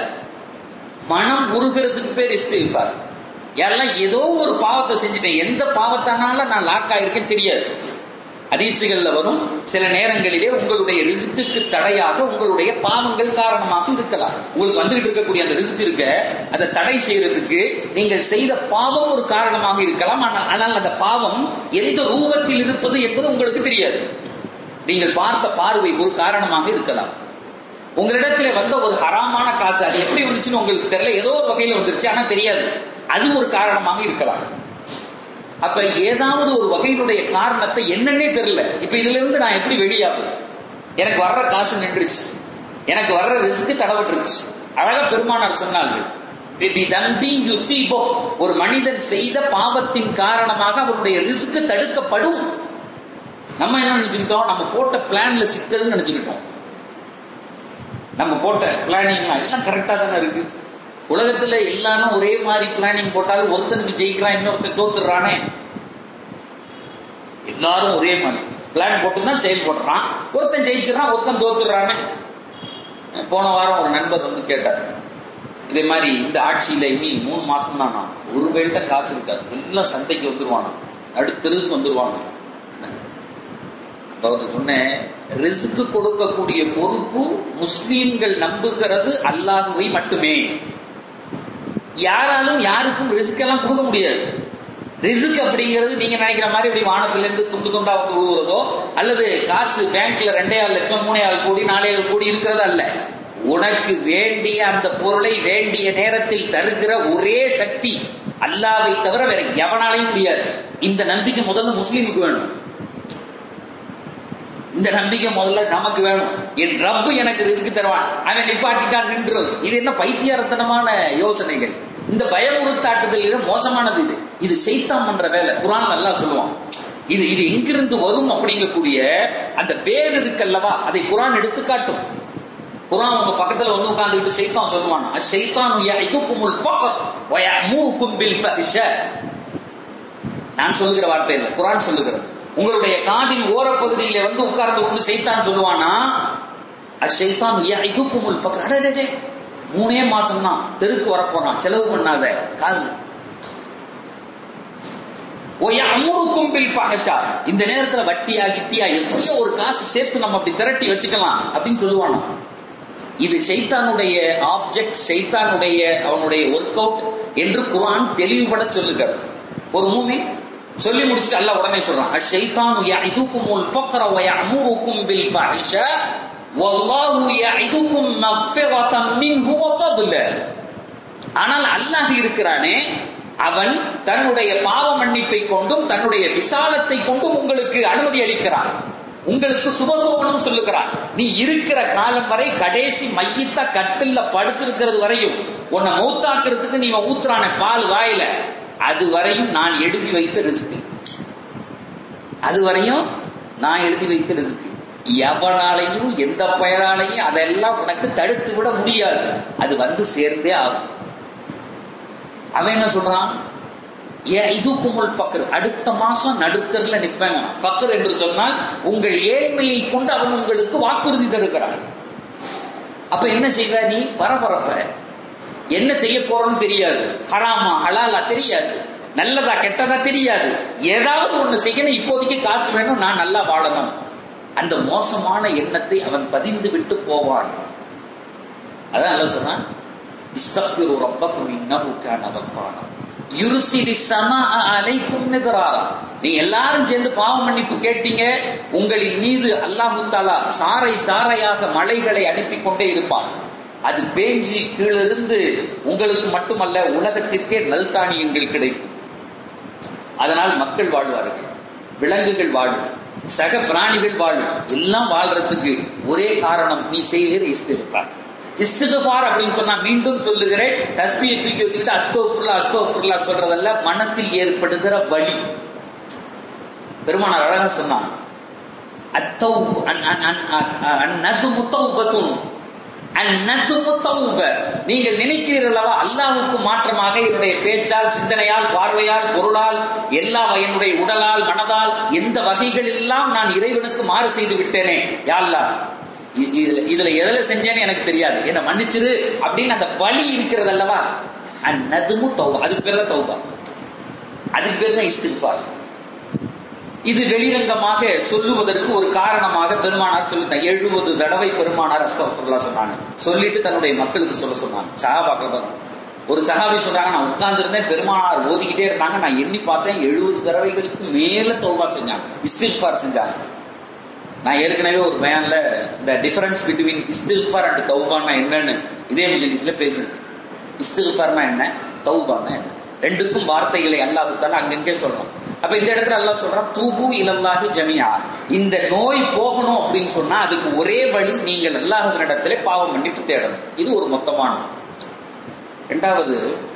மனம் உருகிறதுக்கு பேர் இஸ்திஃபார் யாரெல்லாம் ஏதோ ஒரு பாவத்தை செஞ்சுட்டேன் எந்த பாவத்தானால நான் லாக் ஆயிருக்கேன் தெரியாது ஹதீசுகள்ல வரும் சில நேரங்களிலே உங்களுடைய ரிஸ்க்குக்கு தடையாக உங்களுடைய பாவங்கள் காரணமாக இருக்கலாம் உங்களுக்கு வந்துகிட்டு இருக்கக்கூடிய அந்த ரிஸ்க் இருக்க அதை தடை செய்யறதுக்கு நீங்கள் செய்த பாவம் ஒரு காரணமாக இருக்கலாம் ஆனால் ஆனால் அந்த பாவம் எந்த ரூபத்தில் இருப்பது என்பது உங்களுக்கு தெரியாது நீங்கள் பார்த்த பார்வை ஒரு காரணமாக இருக்கலாம் உங்களிடத்துல வந்த ஒரு ஹராமான காசு அது எப்படி வந்துச்சுன்னு உங்களுக்கு தெரியல ஏதோ ஒரு வகையில வந்துருச்சு ஆனா தெரியாது அது ஒரு காரணமாக இருக்கலாம் அப்ப ஏதாவது ஒரு வகையினுடைய காரணத்தை என்னன்னே தெரியல இப்ப இதுல இருந்து நான் எப்படி வெளியாகும் எனக்கு வர்ற காசு நின்றுச்சு எனக்கு வர்ற ரிஸ்க் தடவிட்டுருச்சு அழகா பெருமானார் சொன்னார்கள் "பிபி தம்பி யுசீபோ." ஒரு மனிதன் செய்த பாவத்தின் காரணமாக அவனுடைய ரிஸ்க் தடுக்கப்படும் நம்ம என்ன நினைச்சுக்கிட்டோம் நம்ம போட்ட பிளான்ல சிக்கல்னு நினைச்சுக்கிட்டோம் நம்ம போட்ட பிளானிங் எல்லாம் கரெக்டா தானே இருக்கு உலகத்துல எல்லாரும் ஒரே மாதிரி பிளானிங் போட்டாலும் ஒருத்தனுக்கு ஜெயிக்கிறான் இன்னொருத்தன் தோத்துறானே எல்லாரும் ஒரே மாதிரி பிளான் போட்டு தான் செயல் போடுறான் ஒருத்தன் ஜெயிச்சிடறான் ஒருத்தன் தோத்துறானே போன வாரம் ஒரு நண்பர் வந்து கேட்டார் இதே மாதிரி இந்த ஆட்சியில இனி மூணு மாசம் தானா ஒரு பேர்கிட்ட காசு இருக்காது எல்லாம் சந்தைக்கு வந்துருவானா அடுத்ததுக்கு வந்துருவாங்க அதாவது சொன்னேன் ரிஸ்க் கொடுக்கக்கூடிய பொறுப்பு முஸ்லீம்கள் நம்புகிறது அல்லாஹுவை மட்டுமே யாராலும் யாருக்கும் ரிஸ்க் எல்லாம் கொடுக்க முடியாது ரிஸ்க் அப்படிங்கிறது நீங்க நினைக்கிற மாதிரி இப்படி வானத்துல இருந்து துண்டு துண்டா வந்து விழுகிறதோ அல்லது காசு பேங்க்ல ரெண்டே ஆறு லட்சம் மூணே ஆறு கோடி நாலே ஆறு கோடி இருக்கிறது அல்ல உனக்கு வேண்டிய அந்த பொருளை வேண்டிய நேரத்தில் தருகிற ஒரே சக்தி அல்லாவை தவிர வேற எவனாலையும் முடியாது இந்த நம்பிக்கை முதல்ல முஸ்லீமுக்கு வேணும் இந்த நம்பிக்கை முதல்ல நமக்கு வேணும் என் ரப்பு எனக்கு ரிஸ்க் தருவான் அவன் நிப்பாட்டிட்டான் நின்று இது என்ன பைத்தியாரத்தனமான யோசனைகள் இந்த பயமுறுத்தாட்டுதல் மோசமானது இது இது செய்தான் பண்ற வேலை குரான் நல்லா சொல்லுவான் இது இது எங்கிருந்து வரும் அப்படிங்கக்கூடிய அந்த வேர் இருக்கல்லவா அதை குரான் எடுத்து காட்டும் குரான் உங்க பக்கத்துல வந்து உட்கார்ந்துட்டு செய்தான் சொல்லுவான் அஷைத்தான் இதுக்குமுல் ஃபக்ர் வயமுக்கும் பில் ஃபஹிஷ நான் சொல்லுகிற வார்த்தை இல்லை குரான் சொல்லுகிறது உங்களுடைய காதின் ஓரப்பகுதியில வந்து உட்கார்ந்து கொண்டு செய்தான் சொல்லுவானா அஷைத்தான் இதுக்குமுல் ஃபக்ர் அடடே மூணே மாசம் தான் தெருக்கு வரப்போனான் செலவு பண்ணாத காது அமுருக்கும் பில் பகஷா இந்த நேரத்துல வட்டியா கிட்டியா எப்படியோ ஒரு காசு சேர்த்து நம்ம அப்படி திரட்டி வச்சுக்கலாம் அப்படின்னு சொல்லுவானா இது ஷைத்தானுடைய ஆப்ஜெக்ட் ஷைத்தானுடைய அவனுடைய ஒர்க் அவுட் என்று குரான் தெளிவுபட சொல்லுகிறது ஒரு மூமி சொல்லி முடிச்சுட்டு அல்ல உடனே சொல்றான் அஷைத்தானு யஇதுகுமுல் ஃபக்ர வ யஅமுருக்கும் பில் ஃபஹிஷா வல்லாஹு யஇதுக்கும் மக்ஃபிரதம் மின்ஹு வ ஃபضல ஆனால் அல்லாஹ் இருக்கிறானே அவன் தன்னுடைய பாவ மன்னிப்பை கொண்டும் தன்னுடைய விசாலத்தை கொண்டும் உங்களுக்கு அனுமதி அளிக்கிறான் உங்களுக்கு சுபசோபனம் சொல்லுகிறான் நீ இருக்கிற காலம் வரை கடைசி மையத்த கட்டில்ல படுத்திருக்கிறது வரையும் உன்னை மௌத்தாக்குறதுக்கு நீ ஊத்துறான பால் வாயில அது வரையும் நான் எழுதி வைத்த ரிஸ்க் அது வரையும் நான் எழுதி வைத்த ரிஸ்க் எவனாலையும் எந்த பெயராலையும் அதெல்லாம் உனக்கு தடுத்து விட முடியாது அது வந்து சேர்ந்தே ஆகும் அவன் என்ன சொல்றான் ஏன் இது குமுல் பக்கர் அடுத்த மாசம் நடுத்தர்ல நிற்பேன் பக்கர் என்று சொன்னால் உங்கள் ஏழ்மையை கொண்டு அவன் உங்களுக்கு வாக்குறுதி தருகிறான் அப்ப என்ன செய்வ நீ பரபரப்ப என்ன செய்ய போறோம்னு தெரியாது ஹராமா ஹலாலா தெரியாது நல்லதா கெட்டதா தெரியாது ஏதாவது ஒண்ணு செய்யணும் இப்போதைக்கு காசு வேணும் நான் நல்லா வாழணும் அந்த மோசமான எண்ணத்தை அவன் பதிந்து விட்டு போவான் அதான் நல்லா சொன்னான் இஸ்தக்பிரு ரப்பக்கும் இன்னஹு கான கஃபாரா யுர்சிலி ஸமாஅ அலைக்கும் மிதராரா நீ எல்லாரும் சேர்ந்து பாவ மன்னிப்பு கேட்டீங்க உங்களின் மீது அல்லாஹு தாலா சாறை சாறையாக மலைகளை அனுப்பி கொண்டே இருப்பான் அது பேஞ்சி கீழிருந்து உங்களுக்கு மட்டுமல்ல உலகத்திற்கே நல்தானியங்கள் கிடைக்கும் அதனால் மக்கள் வாழ்வார்கள் விலங்குகள் வாழும் சக பிராணிகள் வாழும் எல்லாம் வாழ்றதுக்கு ஒரே காரணம் நீ செய்கிற இஸ்திஃபார் இஸ்திஃபார் அப்படின்னு சொன்னா மீண்டும் சொல்லுகிறேன் தஸ்மியை தூக்கி வச்சுக்கிட்டு அஸ்தோபுர்லா அஸ்தோபுர்லா சொல்றதல்ல மனத்தில் ஏற்படுகிற வலி பெருமானார் அழகா சொன்னான் அத்தௌப் அன் அன் அன் அந்நது முத்தௌபத்துன் நீங்கள் நினைக்கிறீர்களவா அல்லாவுக்கு மாற்றமாக என்னுடைய பேச்சால் சிந்தனையால் பார்வையால் பொருளால் எல்லா என்னுடைய உடலால் மனதால் எந்த வகைகளெல்லாம் நான் இறைவனுக்கு மாறு செய்து விட்டேனே யாழ்லா இதுல இதுல எதுல செஞ்சேன்னு எனக்கு தெரியாது என்ன மன்னிச்சிரு அப்படின்னு அந்த வழி இருக்கிறது அல்லவா அந்நதுமு தௌபா அதுக்கு பேர் தான் தௌபா அதுக்கு பேர் தான் இஸ்திஃபார் இது வெளிரங்கமாக சொல்லுவதற்கு ஒரு காரணமாக பெருமானார் சொல்லிட்டாங்க எழுபது தடவை பெருமானார் அஸ்தபுல்லா சொன்னாங்க சொல்லிட்டு தன்னுடைய மக்களுக்கு சொல்ல சொன்னாங்க சஹாபாக்கள் ஒரு சஹாபி சொல்றாங்க நான் உட்கார்ந்துருந்தேன் பெருமானார் ஓதிக்கிட்டே இருந்தாங்க நான் எண்ணி பார்த்தேன் எழுபது தடவைகளுக்கு மேல தௌபா செஞ்சாங்க இஸ்தில்பார் செஞ்சாங்க நான் ஏற்கனவே ஒரு பேன்ல இந்த டிஃபரன்ஸ் பிட்வீன் இஸ்தில்பார் அண்ட் தௌபான்னா என்னன்னு இதே மஜலிஸ்ல பேசிருக்கேன் இஸ்தில்பார்னா என்ன தௌபான்னா என்ன ரெண்டுக்கும் வார்த்தைகளை அல்லாஹுத்தால அங்கங்கே சொல்றோம் அப்ப இந்த இடத்துல அல்லாஹ் சொல்றான் தூபு இலல்லாஹி ஜமியா இந்த நோய் போகணும் அப்படின்னு சொன்னா அதுக்கு ஒரே வழி நீங்கள் அல்லாஹுவினிடத்துல பாவம் மன்னிப்பு தேடணும் இது ஒரு மொத்தமான ரெண்டாவது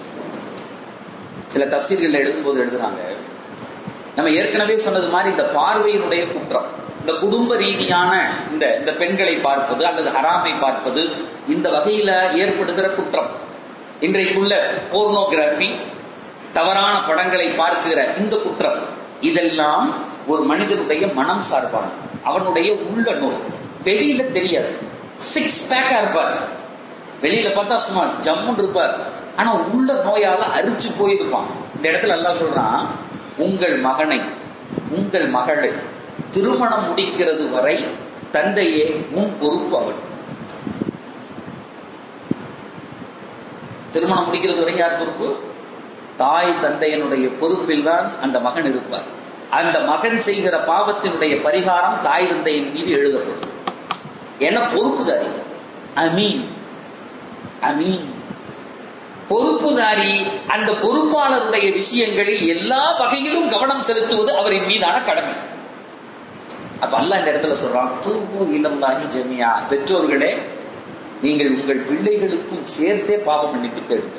சில தப்சீர்கள் எழுதும்போது எழுதுறாங்க நம்ம ஏற்கனவே சொன்னது மாதிரி இந்த பார்வையினுடைய குற்றம் இந்த குடும்ப ரீதியான இந்த இந்த பெண்களை பார்ப்பது அல்லது ஹராமை பார்ப்பது இந்த வகையில ஏற்படுகிற குற்றம் இன்றைக்குள்ள போர்னோகிராபி தவறான படங்களை பார்க்கிற இந்த குற்றம் இதெல்லாம் ஒரு மனிதனுடைய மனம் சார்பான அவனுடைய உள்ள நோய் வெளியில தெரியாது சிக்ஸ் பேக்கா இருப்பார் வெளியில பார்த்தா சும்மா ஜம்முன் இருப்பார் ஆனா உள்ள நோயால அரிச்சு போயிருப்பான் இந்த இடத்துல எல்லாம் சொல்றான் உங்கள் மகனை உங்கள் மகளை திருமணம் முடிக்கிறது வரை தந்தையே உன் பொறுப்பு அவன் திருமணம் முடிக்கிறது வரை யார் பொறுப்பு தாய் தந்தையனுடைய பொறுப்பில் தான் அந்த மகன் இருப்பார் அந்த மகன் செய்கிற பாவத்தினுடைய பரிகாரம் தாய் தந்தையின் மீது எழுதப்படும் என்ன பொறுப்புதாரி அமீன் அமீன் பொறுப்புதாரி அந்த பொறுப்பாளருடைய விஷயங்களில் எல்லா வகையிலும் கவனம் செலுத்துவது அவரின் மீதான கடமை அப்ப அல்ல இந்த இடத்துல சொல்றான் தூபு இளம்லாகி ஜமியா பெற்றோர்களே நீங்கள் உங்கள் பிள்ளைகளுக்கும் சேர்த்தே பாவம் மன்னிப்பு தேடுங்கள்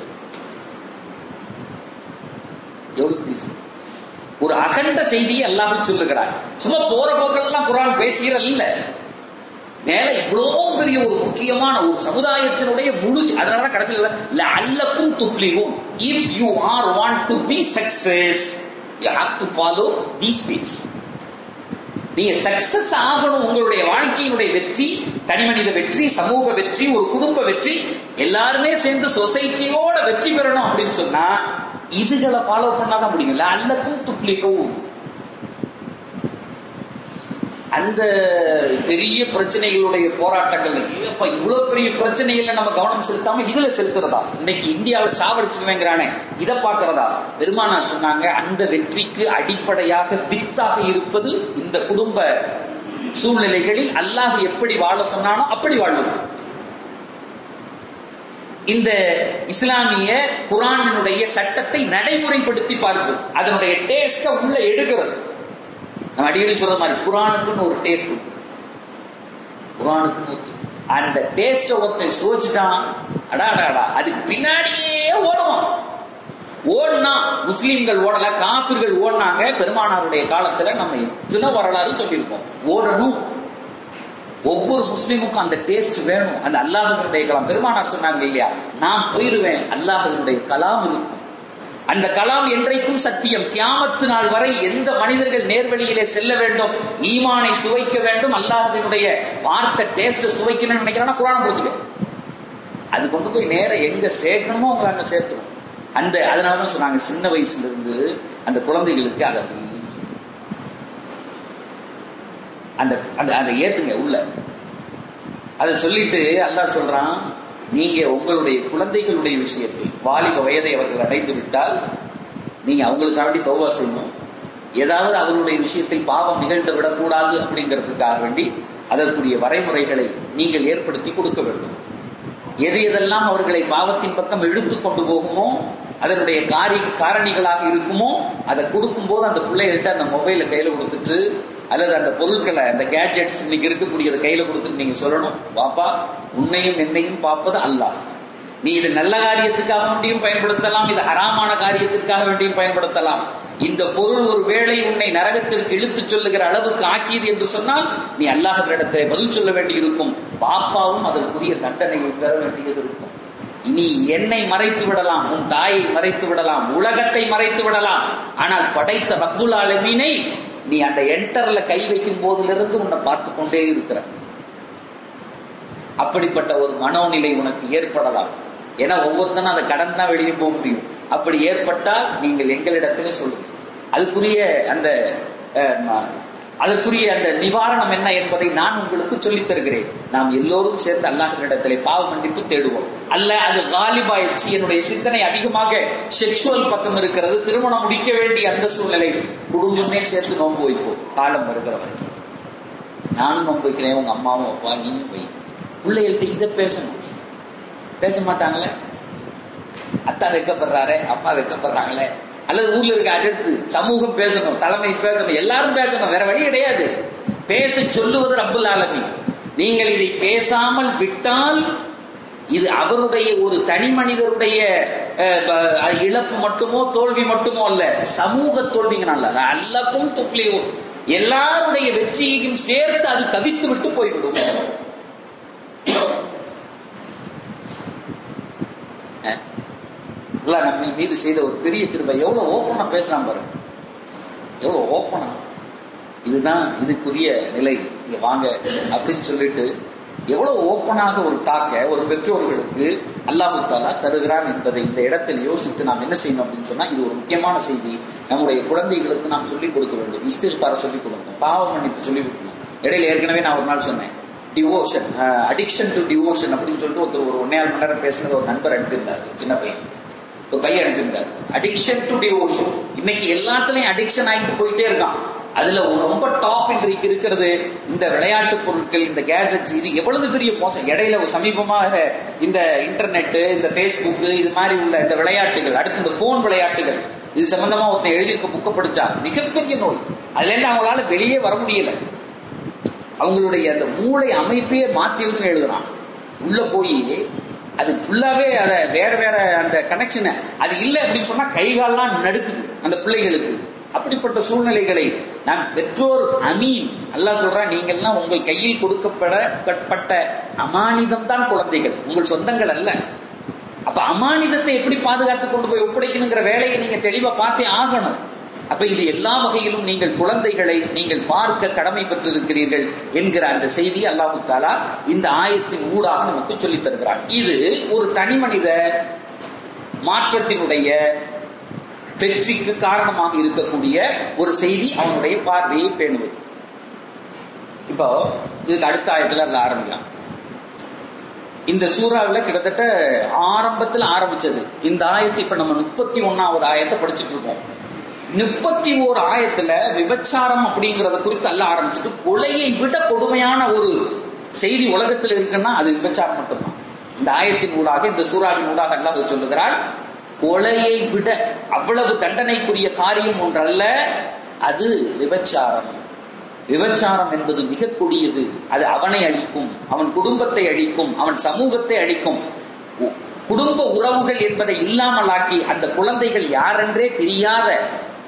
எவ்வளவு ஒரு அகண்ட செய்தியை அல்லாமல் சொல்லுகிறார் சும்மா போற போக்கெல்லாம் குரான் பேசுகிற இல்ல மேல இவ்வளவு பெரிய ஒரு முக்கியமான ஒரு சமுதாயத்தினுடைய முழு அதனால கடைசியில் அல்லக்கும் துப்ளிவும் if you are want to be success you have to follow these ways நீங்க சக்சஸ் ஆகணும் உங்களுடைய வாழ்க்கையினுடைய வெற்றி தனி மனித வெற்றி சமூக வெற்றி ஒரு குடும்ப வெற்றி எல்லாருமே சேர்ந்து சொசைட்டியோட வெற்றி பெறணும் அப்படின்னு சொன்னா இதுகளை ஃபாலோ பண்ணாதான் முடியும்ல அல்லக்கும் துப்ளிக்கும் அந்த பெரிய பிரச்சனைகளுடைய போராட்டங்கள் இப்ப இவ்வளவு பெரிய பிரச்சனைகள்ல நம்ம கவனம் செலுத்தாம இதுல செலுத்துறதா இன்னைக்கு இந்தியாவில் சாவடிச்சுவேங்கிறானே இதை பார்க்கிறதா பெருமானார் சொன்னாங்க அந்த வெற்றிக்கு அடிப்படையாக வித்தாக இருப்பது இந்த குடும்ப சூழ்நிலைகளில் அல்லாஹ் எப்படி வாழ சொன்னானோ அப்படி வாழ்வது இந்த இஸ்லாமிய குரானினுடைய சட்டத்தை நடைமுறைப்படுத்தி பார்ப்பது அதனுடைய டேஸ்ட உள்ள எடுக்கிறது நம்ம அடிக்கடி சொல்ற மாதிரி குரானுக்குன்னு ஒரு டேஸ்ட் உண்டு குரானுக்குன்னு அந்த டேஸ்ட ஒருத்தன் சுவைச்சுட்டான் அடாடாடா அதுக்கு பின்னாடியே ஓடுவான் ஓடுனா முஸ்லீம்கள் ஓடல காப்பிர்கள் ஓடினாங்க பெருமானாருடைய காலத்துல நம்ம எத்தனை வரலாறு சொல்லியிருக்கோம் ஓடணும் ஒவ்வொரு முஸ்லிமுக்கும் அந்த டேஸ்ட் வேணும் அந்த அல்லாஹினுடைய கலாம் பெருமானார் சொன்னாங்க இல்லையா நான் போயிருவேன் அல்லாஹினுடைய கலாம் இருக்கும் அந்த கலாம் என்றைக்கும் சத்தியம் கியாமத்து நாள் வரை எந்த மனிதர்கள் நேர்வழியிலே செல்ல வேண்டும் ஈமானை சுவைக்க வேண்டும் அல்லாஹினுடைய வார்த்தை டேஸ்ட் சுவைக்கணும்னு நினைக்கிறான்னா குரான் படிச்சுக்க அது கொண்டு போய் நேர எங்க சேர்க்கணுமோ உங்களை அங்க சேர்த்துரும் அந்த அதனாலதான் சொன்னாங்க சின்ன வயசுல இருந்து அந்த குழந்தைகளுக்கு அதை அந்த அந்த அதை ஏத்துங்க உள்ள அதை சொல்லிட்டு அல்லாஹ் சொல்றான் நீங்க உங்களுடைய குழந்தைகளுடைய விஷயத்தில் வாலிப வயதை அவர்கள் அடைந்து விட்டால் நீங்க அவங்களுக்காண்டி தௌபா செய்யணும் ஏதாவது அவர்களுடைய விஷயத்தில் பாவம் நிகழ்ந்து விடக்கூடாது அப்படிங்கிறதுக்காக வேண்டி அதற்குரிய வரைமுறைகளை நீங்கள் ஏற்படுத்தி கொடுக்க வேண்டும் எது எதெல்லாம் அவர்களை பாவத்தின் பக்கம் இழுத்து கொண்டு போகுமோ அதனுடைய காரி காரணிகளாக இருக்குமோ அதை கொடுக்கும் போது அந்த பிள்ளைகள்ட்ட அந்த மொபைலை கையில கொடுத்துட்டு அல்லது அந்த பொருட்களை அந்த கேட்ஜெட்ஸ் இன்னைக்கு இருக்கக்கூடியதை கையில கொடுத்துட்டு நீங்க சொல்லணும் பாப்பா உன்னையும் என்னையும் பார்ப்பது அல்லாஹ் நீ இது நல்ல காரியத்துக்காக வேண்டியும் பயன்படுத்தலாம் இது ஹராமான காரியத்திற்காக வேண்டியும் பயன்படுத்தலாம் இந்த பொருள் ஒரு வேளை உன்னை நரகத்திற்கு இழுத்து சொல்லுகிற அளவுக்கு ஆக்கியது என்று சொன்னால் நீ அல்லாஹிடத்தை பதில் சொல்ல வேண்டியிருக்கும் பாப்பாவும் அதற்குரிய தண்டனையை பெற வேண்டியது இருக்கும் இனி என்னை மறைத்து விடலாம் உன் தாயை மறைத்து விடலாம் உலகத்தை மறைத்து விடலாம் ஆனால் படைத்த ரப்புல் ஆலமீனை நீ அந்த என்டர்ல கை வைக்கும் போதிலிருந்து உன்னை பார்த்து கொண்டே இருக்கிற அப்படிப்பட்ட ஒரு மனோநிலை உனக்கு ஏற்படலாம் ஏன்னா ஒவ்வொருத்தனும் அதை கடன் தான் வெளியே போக முடியும் அப்படி ஏற்பட்டால் நீங்கள் எங்களிடத்திலே சொல்லுங்க அதுக்குரிய அந்த அதற்குரிய அந்த நிவாரணம் என்ன என்பதை நான் உங்களுக்கு சொல்லித் தருகிறேன் நாம் எல்லோரும் சேர்ந்து அல்லாஹினிடத்திலே பாவ மன்னிப்பு தேடுவோம் அல்ல அது காலிபாயிடுச்சு என்னுடைய சிந்தனை அதிகமாக செக்ஷுவல் பக்கம் இருக்கிறது திருமணம் முடிக்க வேண்டிய அந்த சூழ்நிலை குடும்பமே சேர்ந்து நோன்பு வைப்போம் காலம் வருகிறவரை நானும் நோன்பு வைக்கிறேன் உங்க அம்மாவும் அப்பா நீயும் வை பிள்ளைகள்கிட்ட இதை பேசணும் பேச மாட்டாங்களே அத்தா வைக்கப்படுறாரு அம்மா வைக்கப்படுறாங்களே அல்லது ஊர்ல இருக்க அடுத்து சமூகம் பேசணும் தலைமை பேசணும் எல்லாரும் பேசணும் வேற வழி கிடையாது பேச சொல்லுவது ரப்புல் ஆலமி நீங்கள் இதை பேசாமல் விட்டால் இது அவருடைய ஒரு தனி மனிதருடைய இழப்பு மட்டுமோ தோல்வி மட்டுமோ அல்ல சமூக தோல்விங்கனால அல்லக்கும் துப்ளியும் எல்லாருடைய வெற்றியையும் சேர்த்து அது கவித்து விட்டு போய்விடும் அல்லாஹ் நம்ம மீது செய்த ஒரு பெரிய கிருபை எவ்வளவு ஓப்பனா பேசலாம் பாருங்க எவ்வளவு ஓப்பனா இதுதான் இதுக்குரிய நிலை இங்க வாங்க அப்படின்னு சொல்லிட்டு எவ்வளவு ஓப்பனாக ஒரு தாக்க ஒரு பெற்றோர்களுக்கு அல்லாஹு தாலா தருகிறான் என்பதை இந்த இடத்தில் யோசித்து நாம் என்ன செய்யணும் அப்படின்னு சொன்னா இது ஒரு முக்கியமான செய்தி நம்முடைய குழந்தைகளுக்கு நாம் சொல்லிக் கொடுக்க வேண்டும் இஸ்தில்பார சொல்லிக் கொடுக்கணும் பாவ மன்னிப்பு சொல்லிக் கொடுக்கணும் இடையில ஏற்கனவே நான் ஒரு நாள் சொன்னேன் டிவோஷன் அடிக்ஷன் டு டிவோஷன் அப்படின்னு சொல்லிட்டு ஒருத்தர் ஒரு ஒன்னே மணி நேரம் பேசுனது ஒரு நண்பர் அனுப்பியிருந்தார் சின்ன பையன் ஒரு பையன் அனுப்பியிருந்தார் அடிக்ஷன் டு டிவோஷன் இன்னைக்கு எல்லாத்துலயும் அடிக்ஷன் ஆகிட்டு போயிட்டே இருக்கான் அதுல ரொம்ப டாப் இன்றைக்கு இருக்கிறது இந்த விளையாட்டு பொருட்கள் இந்த கேஜெட்ஸ் இது எவ்வளவு பெரிய மோசம் இடையில சமீபமாக இந்த இன்டர்நெட் இந்த பேஸ்புக் இது மாதிரி உள்ள இந்த விளையாட்டுகள் அடுத்து இந்த போன் விளையாட்டுகள் இது சம்பந்தமா ஒருத்தன் எழுதியிருக்க புக்க படிச்சா மிகப்பெரிய நோய் அதுல இருந்து அவங்களால வெளியே வர முடியல அவங்களுடைய அந்த மூளை அமைப்பே மாத்திருச்சுன்னு எழுதுறான் உள்ள போய் அது ஃபுல்லாவே அத வேற வேற அந்த கனெக்ஷன் அது இல்லை அப்படின்னு சொன்னா கைகாலெல்லாம் நடுக்குது அந்த பிள்ளைகளுக்கு அப்படிப்பட்ட சூழ்நிலைகளை நான் பெற்றோர் அமீன் அல்லாஹ் சொல்றான் நீங்கள்லாம் உங்கள் கையில் கொடுக்கப்படப்பட்ட அமானிதம் தான் குழந்தைகள் உங்கள் சொந்தங்கள் அல்ல அப்ப அமானிதத்தை எப்படி பாதுகாத்து கொண்டு போய் ஒப்படைக்கணுங்கிற வேலையை நீங்க தெளிவா பார்த்தே ஆகணும் அப்ப இது எல்லா வகையிலும் நீங்கள் குழந்தைகளை நீங்கள் பார்க்க கடமை பெற்றிருக்கிறீர்கள் என்கிற அந்த செய்தி அல்லாஹு தாலா இந்த ஆயத்தின் ஊடாக நமக்கு சொல்லித் தருகிறார் இது ஒரு தனி மனித மாற்றத்தினுடைய வெற்றிக்கு காரணமாக இருக்கக்கூடிய ஒரு செய்தி அவனுடைய பார்வையை பேணுவது இப்போ இதுக்கு அடுத்த ஆயத்துல அதுல ஆரம்பிக்கலாம் இந்த சூறாவில் கிட்டத்தட்ட ஆரம்பத்தில் ஆரம்பிச்சது இந்த ஆயத்தை இப்ப நம்ம முப்பத்தி ஒன்னாவது ஆயத்தை படிச்சுட்டு இருக்கோம் முப்பத்தி ஓர் ஆயத்துல விபச்சாரம் அப்படிங்கறத குறித்து அல்ல ஆரம்பிச்சுட்டு கொலையை விட கொடுமையான ஒரு செய்தி உலகத்தில் இருக்குன்னா அது விபச்சாரம் மட்டும்தான் இந்த ஆயத்தின் ஊடாக இந்த சூறாவின் ஊடாக அல்லாஹ் சொல்லுகிறார் கொலையை விட அவ்வளவு தண்டனைக்குரிய காரியம் ஒன்றல்ல அது விபச்சாரம் விபச்சாரம் என்பது மிக கொடியது அது அவனை அழிக்கும் அவன் குடும்பத்தை அழிக்கும் அவன் சமூகத்தை அழிக்கும் குடும்ப உறவுகள் என்பதை இல்லாமலாக்கி அந்த குழந்தைகள் யாரென்றே தெரியாத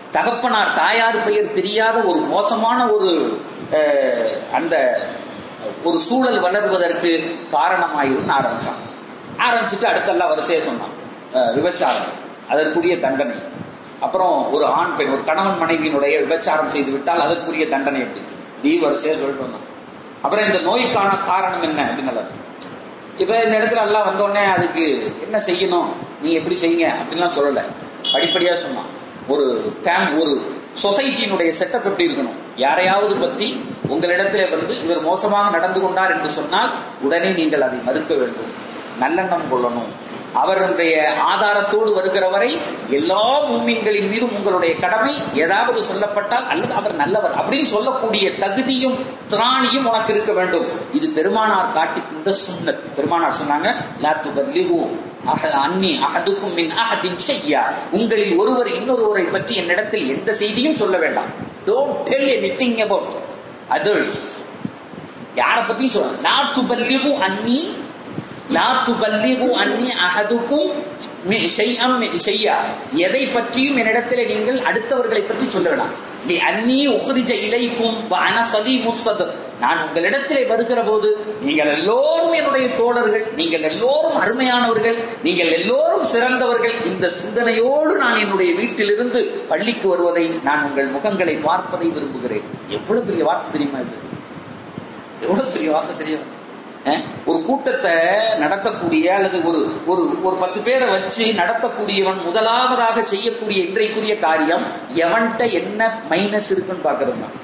தகப்பனார் தாயார் பெயர் தெரியாத ஒரு மோசமான ஒரு அந்த ஒரு சூழல் வளர்வதற்கு காரணமாயிருன்னு ஆரம்பிச்சான் ஆரம்பிச்சுட்டு அடுத்தெல்லாம் வரிசையா சொன்னான் அஹ் விபச்சாரம் அதற்குரிய தண்டனை அப்புறம் ஒரு ஆண் பெண் ஒரு கணவன் மனைவியினுடைய விபச்சாரம் செய்து விட்டால் அதற்குரிய தண்டனை எப்படி டி வரிசையா சொல்லிட்டு வந்தான் அப்புறம் இந்த நோய்க்கான காரணம் என்ன அப்படின்னு இப்ப இந்த இடத்துல எல்லாம் வந்தோடனே அதுக்கு என்ன செய்யணும் நீங்க எப்படி செய்யுங்க அப்படின்லாம் சொல்லல படிப்படியா சொன்னான் ஒரு ஃபேம் ஒரு சொசைட்டியினுடைய செட்டப் எப்படி இருக்கணும் யாரையாவது பத்தி உங்களிடத்துல வந்து இவர் மோசமாக நடந்து கொண்டார் என்று சொன்னால் உடனே நீங்கள் அதை மறுக்க வேண்டும் நல்லெண்ணம் கொள்ளணும் அவருடைய ஆதாரத்தோடு வருகிற வரை எல்லா மூமின்களின் மீதும் உங்களுடைய கடமை ஏதாவது சொல்லப்பட்டால் அல்லது அவர் நல்லவர் அப்படின்னு சொல்லக்கூடிய தகுதியும் திராணியும் உனக்கு இருக்க வேண்டும் இது பெருமானார் காட்டிக்கின்ற சுண்ணத் பெருமானார் சொன்னாங்க லா துபல்லிகு அஹ- அன்னி அஹதுக்கும் மின் அஹதின் ஷையா உங்களில் ஒருவர் இன்னொருவரை பற்றி என்னிடத்தில் எந்த செய்தியும் சொல்ல வேண்டாம் don't tell anything about others யாரை பத்தியும் சொல்ல லா துபல்லிகு அன்னி லா துபல்லிகு அன்னி அஹதுக்கும் மி- ஷைஅம் மி- ஷையா எதை பற்றியும் என்னிடத்தில் நீங்கள் அடுத்தவர்களை பற்றி சொல்ல வேண்டாம் லி அன்னி உக்ரிஜ இலைக்கும் வ அன சலீமுஸ் சத்ர். நான் உங்களிடத்திலே வருகிற போது நீங்கள் எல்லோரும் என்னுடைய தோழர்கள் நீங்கள் எல்லோரும் அருமையானவர்கள் நீங்கள் எல்லோரும் சிறந்தவர்கள் இந்த சிந்தனையோடு நான் என்னுடைய வீட்டிலிருந்து பள்ளிக்கு வருவதை நான் உங்கள் முகங்களை பார்ப்பதை விரும்புகிறேன் எவ்வளவு பெரிய வார்த்தை தெரியுமா இது எவ்வளவு பெரிய வார்த்தை தெரியும் அஹ்? ஒரு கூட்டத்தை நடத்தக்கூடிய அல்லது ஒரு ஒரு ஒரு பத்து பேரை வச்சு நடத்தக்கூடியவன் முதலாவதாக செய்யக்கூடிய இன்றைக்குரிய காரியம் எவன்கிட்ட என்ன மைனஸ் இருக்குன்னு பாக்குறது தான்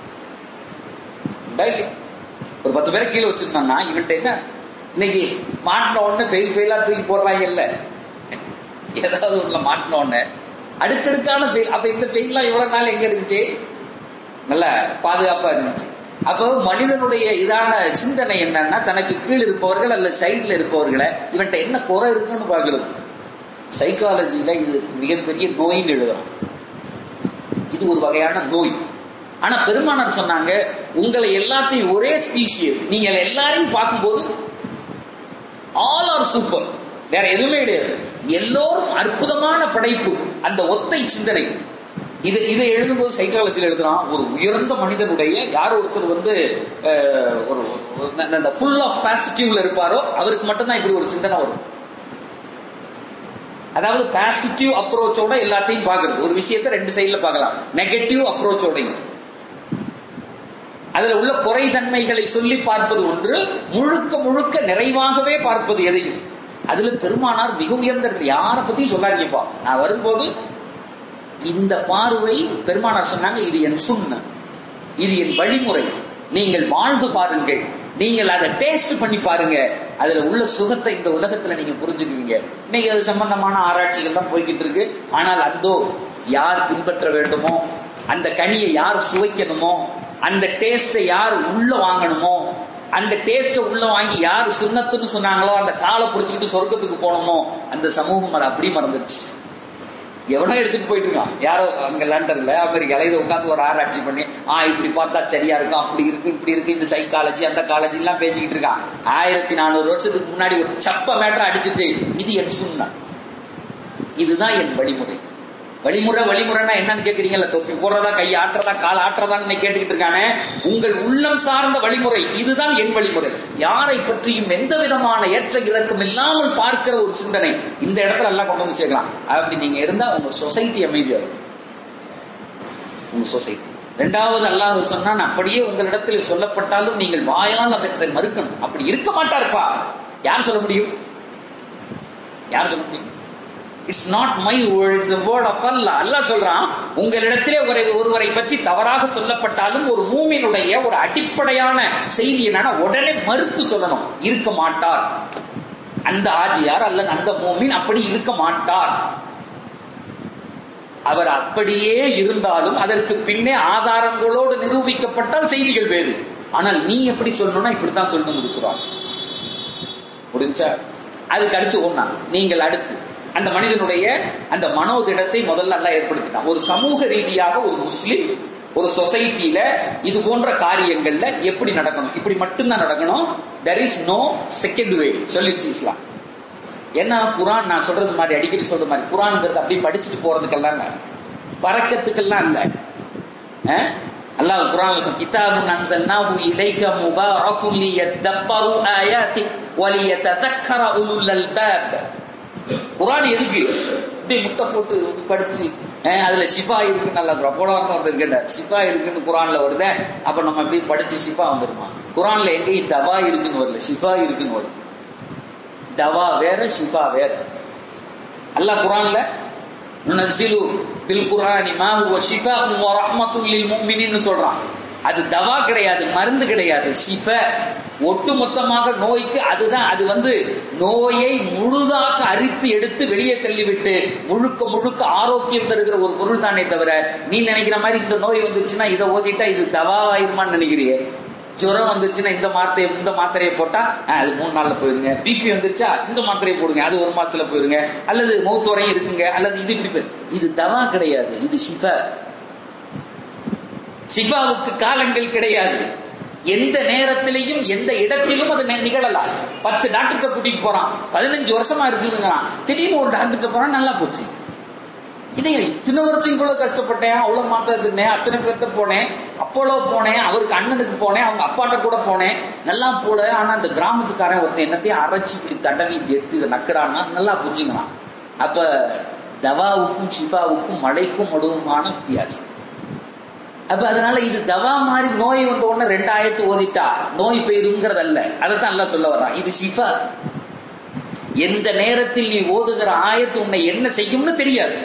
உண்டா இல்லையா? ஒரு பத்து பேரை கீழே வச்சிருந்தான்னா இவன்ட்ட என்ன இன்னைக்கு மாட்டின உடனே ஃபெயில் ஃபெயிலா தூக்கி போடுறாங்க இல்ல ஏதாவது ஒண்ணுல மாட்டின உடனே அடுத்தடுத்தான ஃபெயில் அப்ப இந்த ஃபெயில்லாம் இவ்வளவு நாள் எங்க இருந்துச்சு நல்ல பாதுகாப்பா இருந்துச்சு அப்போ மனிதனுடைய இதான சிந்தனை என்னன்னா தனக்கு கீழ் இருப்பவர்கள் அல்ல சைடுல இருப்பவர்களை இவன்ட்ட என்ன குறை இருக்குன்னு பார்க்கிறது சைக்காலஜில இது மிகப்பெரிய நோயின்னு எழுதுறான் இது ஒரு வகையான நோய் ஆனா பெருமானார் சொன்னாங்க உங்களை எல்லாத்தையும் ஒரே ஸ்பீஷியஸ் நீங்க எல்லாரையும் பார்க்கும்போது ஆல் ஆர் சூப்பர் வேற எதுவுமே கிடையாது எல்லோரும் அற்புதமான படைப்பு அந்த ஒத்தை சிந்தனை இது இதை எழுதும்போது சைக்காலஜியில் எழுதுறான் ஒரு உயர்ந்த மனிதனுடைய யார் ஒருத்தர் வந்து அஹ், ஒரு ஒரு ஃபுல் ஆஃப் பாசிட்டிவ்ல இருப்பாரோ அவருக்கு மட்டும்தான் இப்படி ஒரு சிந்தனை வரும் அதாவது பாசிட்டிவ் அப்ரோச்சோட எல்லாத்தையும் பார்க்கறது ஒரு விஷயத்தை ரெண்டு சைடுல பார்க்கலாம் நெகட்டிவ் அப்ரோச்சோடையும் அதுல உள்ள குறைதன்மைகளை சொல்லி பார்ப்பது ஒன்று முழுக்க முழுக்க நிறைவாகவே பார்ப்பது எதையும் அதுல பெருமானார் மிக உயர்ந்த யாரை பத்தியும் சொல்லாதீங்கப்பா நான் வரும்போது இந்த பார்வை பெருமானார் சொன்னாங்க இது என் சுண்ண இது என் வழிமுறை நீங்கள் வாழ்ந்து பாருங்கள் நீங்கள் அதை டேஸ்ட் பண்ணி பாருங்க அதுல உள்ள சுகத்தை இந்த உலகத்துல நீங்க புரிஞ்சுக்குவீங்க இன்னைக்கு அது சம்பந்தமான ஆராய்ச்சிகள் தான் போய்கிட்டு இருக்கு ஆனால் அந்தோ யார் பின்பற்ற வேண்டுமோ அந்த கனியை யார் சுவைக்கணுமோ அந்த டேஸ்டை யார் உள்ள வாங்கணுமோ அந்த டேஸ்ட உள்ள வாங்கி யார் சுண்ணத்துன்னு சொன்னாங்களோ அந்த காலை பிடிச்சிக்கிட்டு சொர்க்கத்துக்கு போகணுமோ அந்த சமூகம் அதை அப்படி மறந்துருச்சு எவனோ எடுத்துட்டு போயிட்டு இருக்கான் யாரோ அங்க லண்டன்ல அமெரிக்கால இதை உட்காந்து ஒரு ஆராய்ச்சி பண்ணி ஆ இப்படி பார்த்தா சரியா இருக்கும் அப்படி இருக்கு இப்படி இருக்கு இந்த சைக்காலஜி அந்த காலேஜி எல்லாம் பேசிக்கிட்டு இருக்கான் ஆயிரத்தி நானூறு வருஷத்துக்கு முன்னாடி ஒரு சப்ப மேட்டர் அடிச்சுட்டு இது என் சுண்ணா இதுதான் என் வழிமுறை வழிமுறை வழிமுறைன்னா என்னன்னு கேக்குறீங்கல்ல தொப்பி போடுறதா கை ஆட்டுறதா கால் ஆட்டுறதான்னு கேட்டுக்கிட்டு இருக்கானே உங்கள் உள்ளம் சார்ந்த வழிமுறை இதுதான் என் வழிமுறை யாரை பற்றியும் எந்த விதமான ஏற்ற இறக்கம் இல்லாமல் பார்க்கிற ஒரு சிந்தனை இந்த இடத்துல எல்லாம் கொண்டு வந்து சேர்க்கலாம் அப்படி நீங்க இருந்தா உங்க சொசைட்டி அமைதியா இருக்கும் உங்க சொசைட்டி ரெண்டாவது அல்லாஹ் சொன்னான் அப்படியே உங்களிடத்தில் சொல்லப்பட்டாலும் நீங்கள் வாயால் அவற்றை மறுக்கணும் அப்படி இருக்க மாட்டாருப்பா யார் சொல்ல முடியும் யார் சொல்ல முடியும் it's not my words word of Allah Allah சொல்றான் உங்களிடத்திலே ஒரு ஒருவரை பற்றி தவறாக சொல்லப்பட்டாலும் ஒரு மூமினுடைய ஒரு அடிப்படையான செய்தி என்னன்னா உடனே மறுத்து சொல்லணும் இருக்க மாட்டார் அந்த ஆஜியார் அல்லது அந்த மூமின் அப்படி இருக்க மாட்டார் அவர் அப்படியே இருந்தாலும் அதற்கு பின்னே ஆதாரங்களோடு நிரூபிக்கப்பட்டால் செய்திகள் வேறு ஆனால் நீ எப்படி சொல்லணும்னா இப்படித்தான் சொல்லணும் இருக்கிறான் முடிஞ்சா அதுக்கு அடுத்து ஒண்ணா நீங்கள் அடுத்து அந்த மனிதனுடைய அந்த மனோதிடத்தை முதல்ல எல்லாம் ஏற்படுத்திட்டான் ஒரு சமூக ரீதியாக ஒரு முஸ்லிம் ஒரு சொசைட்டில இது போன்ற காரியங்கள்ல எப்படி நடக்கணும் இப்படி மட்டும்தான் நடக்கணும் there is no second way சொல்லிச்சு இஸ்லாம் ஏன்னா குரான் நான் சொல்றது மாதிரி அடிக்கடி சொல்ற மாதிரி குரான்ங்கிறது அப்படி படிச்சுட்டு போறதுக்கெல்லாம் இல்ல பறக்கத்துக்கெல்லாம் இல்ல அஹ்? அல்லாஹ் குர்ஆன்ல சொன்ன கிதாபுன் அன்சல்னாஹு இலைக முபாரகுன் லியத்தப்பரு ஆயாத்தி வலியததக்கர உலுல் அல்பாப் குர்ஆன் எதுக்கு இப்படி முட்டை போட்டு படிச்சு அஹ் அதுல ஷிஃபா இருக்குன்னு நல்லா போன வாரம் ஒருத்தர் கேட்டார் ஷிஃபா இருக்குன்னு குரான்ல வருதே அப்ப நம்ம அப்படி படிச்சு ஷிஃபா வந்துருமா குரான்ல எங்கேயும் தவா இருக்குன்னு வரல ஷிஃபா இருக்குன்னு வருது தவா வேற ஷிஃபா வேற அல்லாஹ் குரான்ல நுனஸ்ஸிலு பில் குர்ஆனி மா ஹுவ ஷிஃபாஉன் வ ரஹ்மத்துல் லில் முஃமினீன்னு சொல்றான் அது தவா கிடையாது மருந்து கிடையாது ஷிஃப ஒட்டுமொத்தமாக நோய்க்கு அதுதான் அது வந்து நோயை முழுதாக அரித்து எடுத்து வெளியே தள்ளிவிட்டு முழுக்க முழுக்க ஆரோக்கியம் தருகிற ஒரு பொருள் தானே தவிர நீ நினைக்கிற மாதிரி இந்த நோய் வந்துச்சுன்னா இதை ஓதிட்டா இது தவா ஆயிருமான்னு நினைக்கிறியே ஜுரம் வந்துச்சுன்னா இந்த மாத்திரையை இந்த மாத்திரையை போட்டா அஹ், அது மூணு நாள்ல போயிருங்க பிபி வந்துருச்சா இந்த மாத்திரையை போடுங்க அது ஒரு மாசத்துல போயிருங்க அல்லது மௌத்துவரையும் இருக்குங்க அல்லது இது இப்படி போயிரு- இது தவா கிடையாது இது ஷிஃபா ஷிஃபாவுக்கு காலங்கள் கிடையாது எந்த நேரத்திலையும் எந்த இடத்திலும் அது நி- நிகழலாம் பத்து டாக்டர்கிட்ட கூட்டிட்டு போறான் பதினஞ்சு வருஷமா இருக்குதுங்கிறான் திடீர்னு ஒரு டாக்டர்கிட்ட போறான் நல்லா போச்சு இதை இத்தனை வருஷம் இவ்வளவு கஷ்டப்பட்டேன் அவ்வளவு மாத்திரை தின்னேன் அத்தனை பேர்த்த போனேன் அப்போலோ போனேன் அவருக்கு அண்ணனுக்கு போனேன் அவங்க அப்பாட்ட கூட போனேன் நல்லா போல ஆனா அந்த கிராமத்துக்காரன் ஒருத்தன் என்னத்தையும் அரைச்சி இப்படி தடவி இப்படி எடுத்து இதை நக்குறான்னா நல்லா புரிஞ்சுங்களாம் அப்ப தவாவுக்கும் ஷிஃபாவுக்கும் மழைக்கும் மடுவுமான வித்தியாசம் அப்ப அதனால இது தவா மாதிரி நோய் வந்த உடனே ரெண்டாயிரத்து ஓதிட்டா நோய் போயிருங்கிறது அல்ல அதைத்தான் எல்லாம் சொல்ல வர்றான் இது ஷிஃபா எந்த நேரத்தில் நீ ஓதுகிற ஆயத்து உன்னை என்ன செய்யும்னு தெரியாது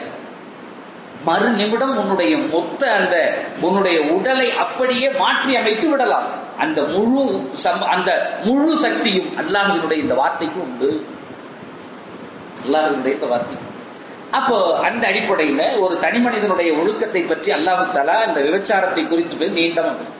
மறு நிமிடம் உன்னுடைய மொத்த அந்த உன்னுடைய உடலை அப்படியே மாற்றி அமைத்து விடலாம் அந்த முழு சம்- அந்த முழு சக்தியும் அல்லாஹ்வினுடைய இந்த வார்த்தைக்கு உண்டு அல்லாஹ்வினுடைய இந்த வார்த்தை அப்போ அந்த அடிப்படையில ஒரு தனி மனிதனுடைய ஒழுக்கத்தை பற்றி அல்லாஹு தலா இந்த விபச்சாரத்தை குறித்து போய் நீண்ட மகன்.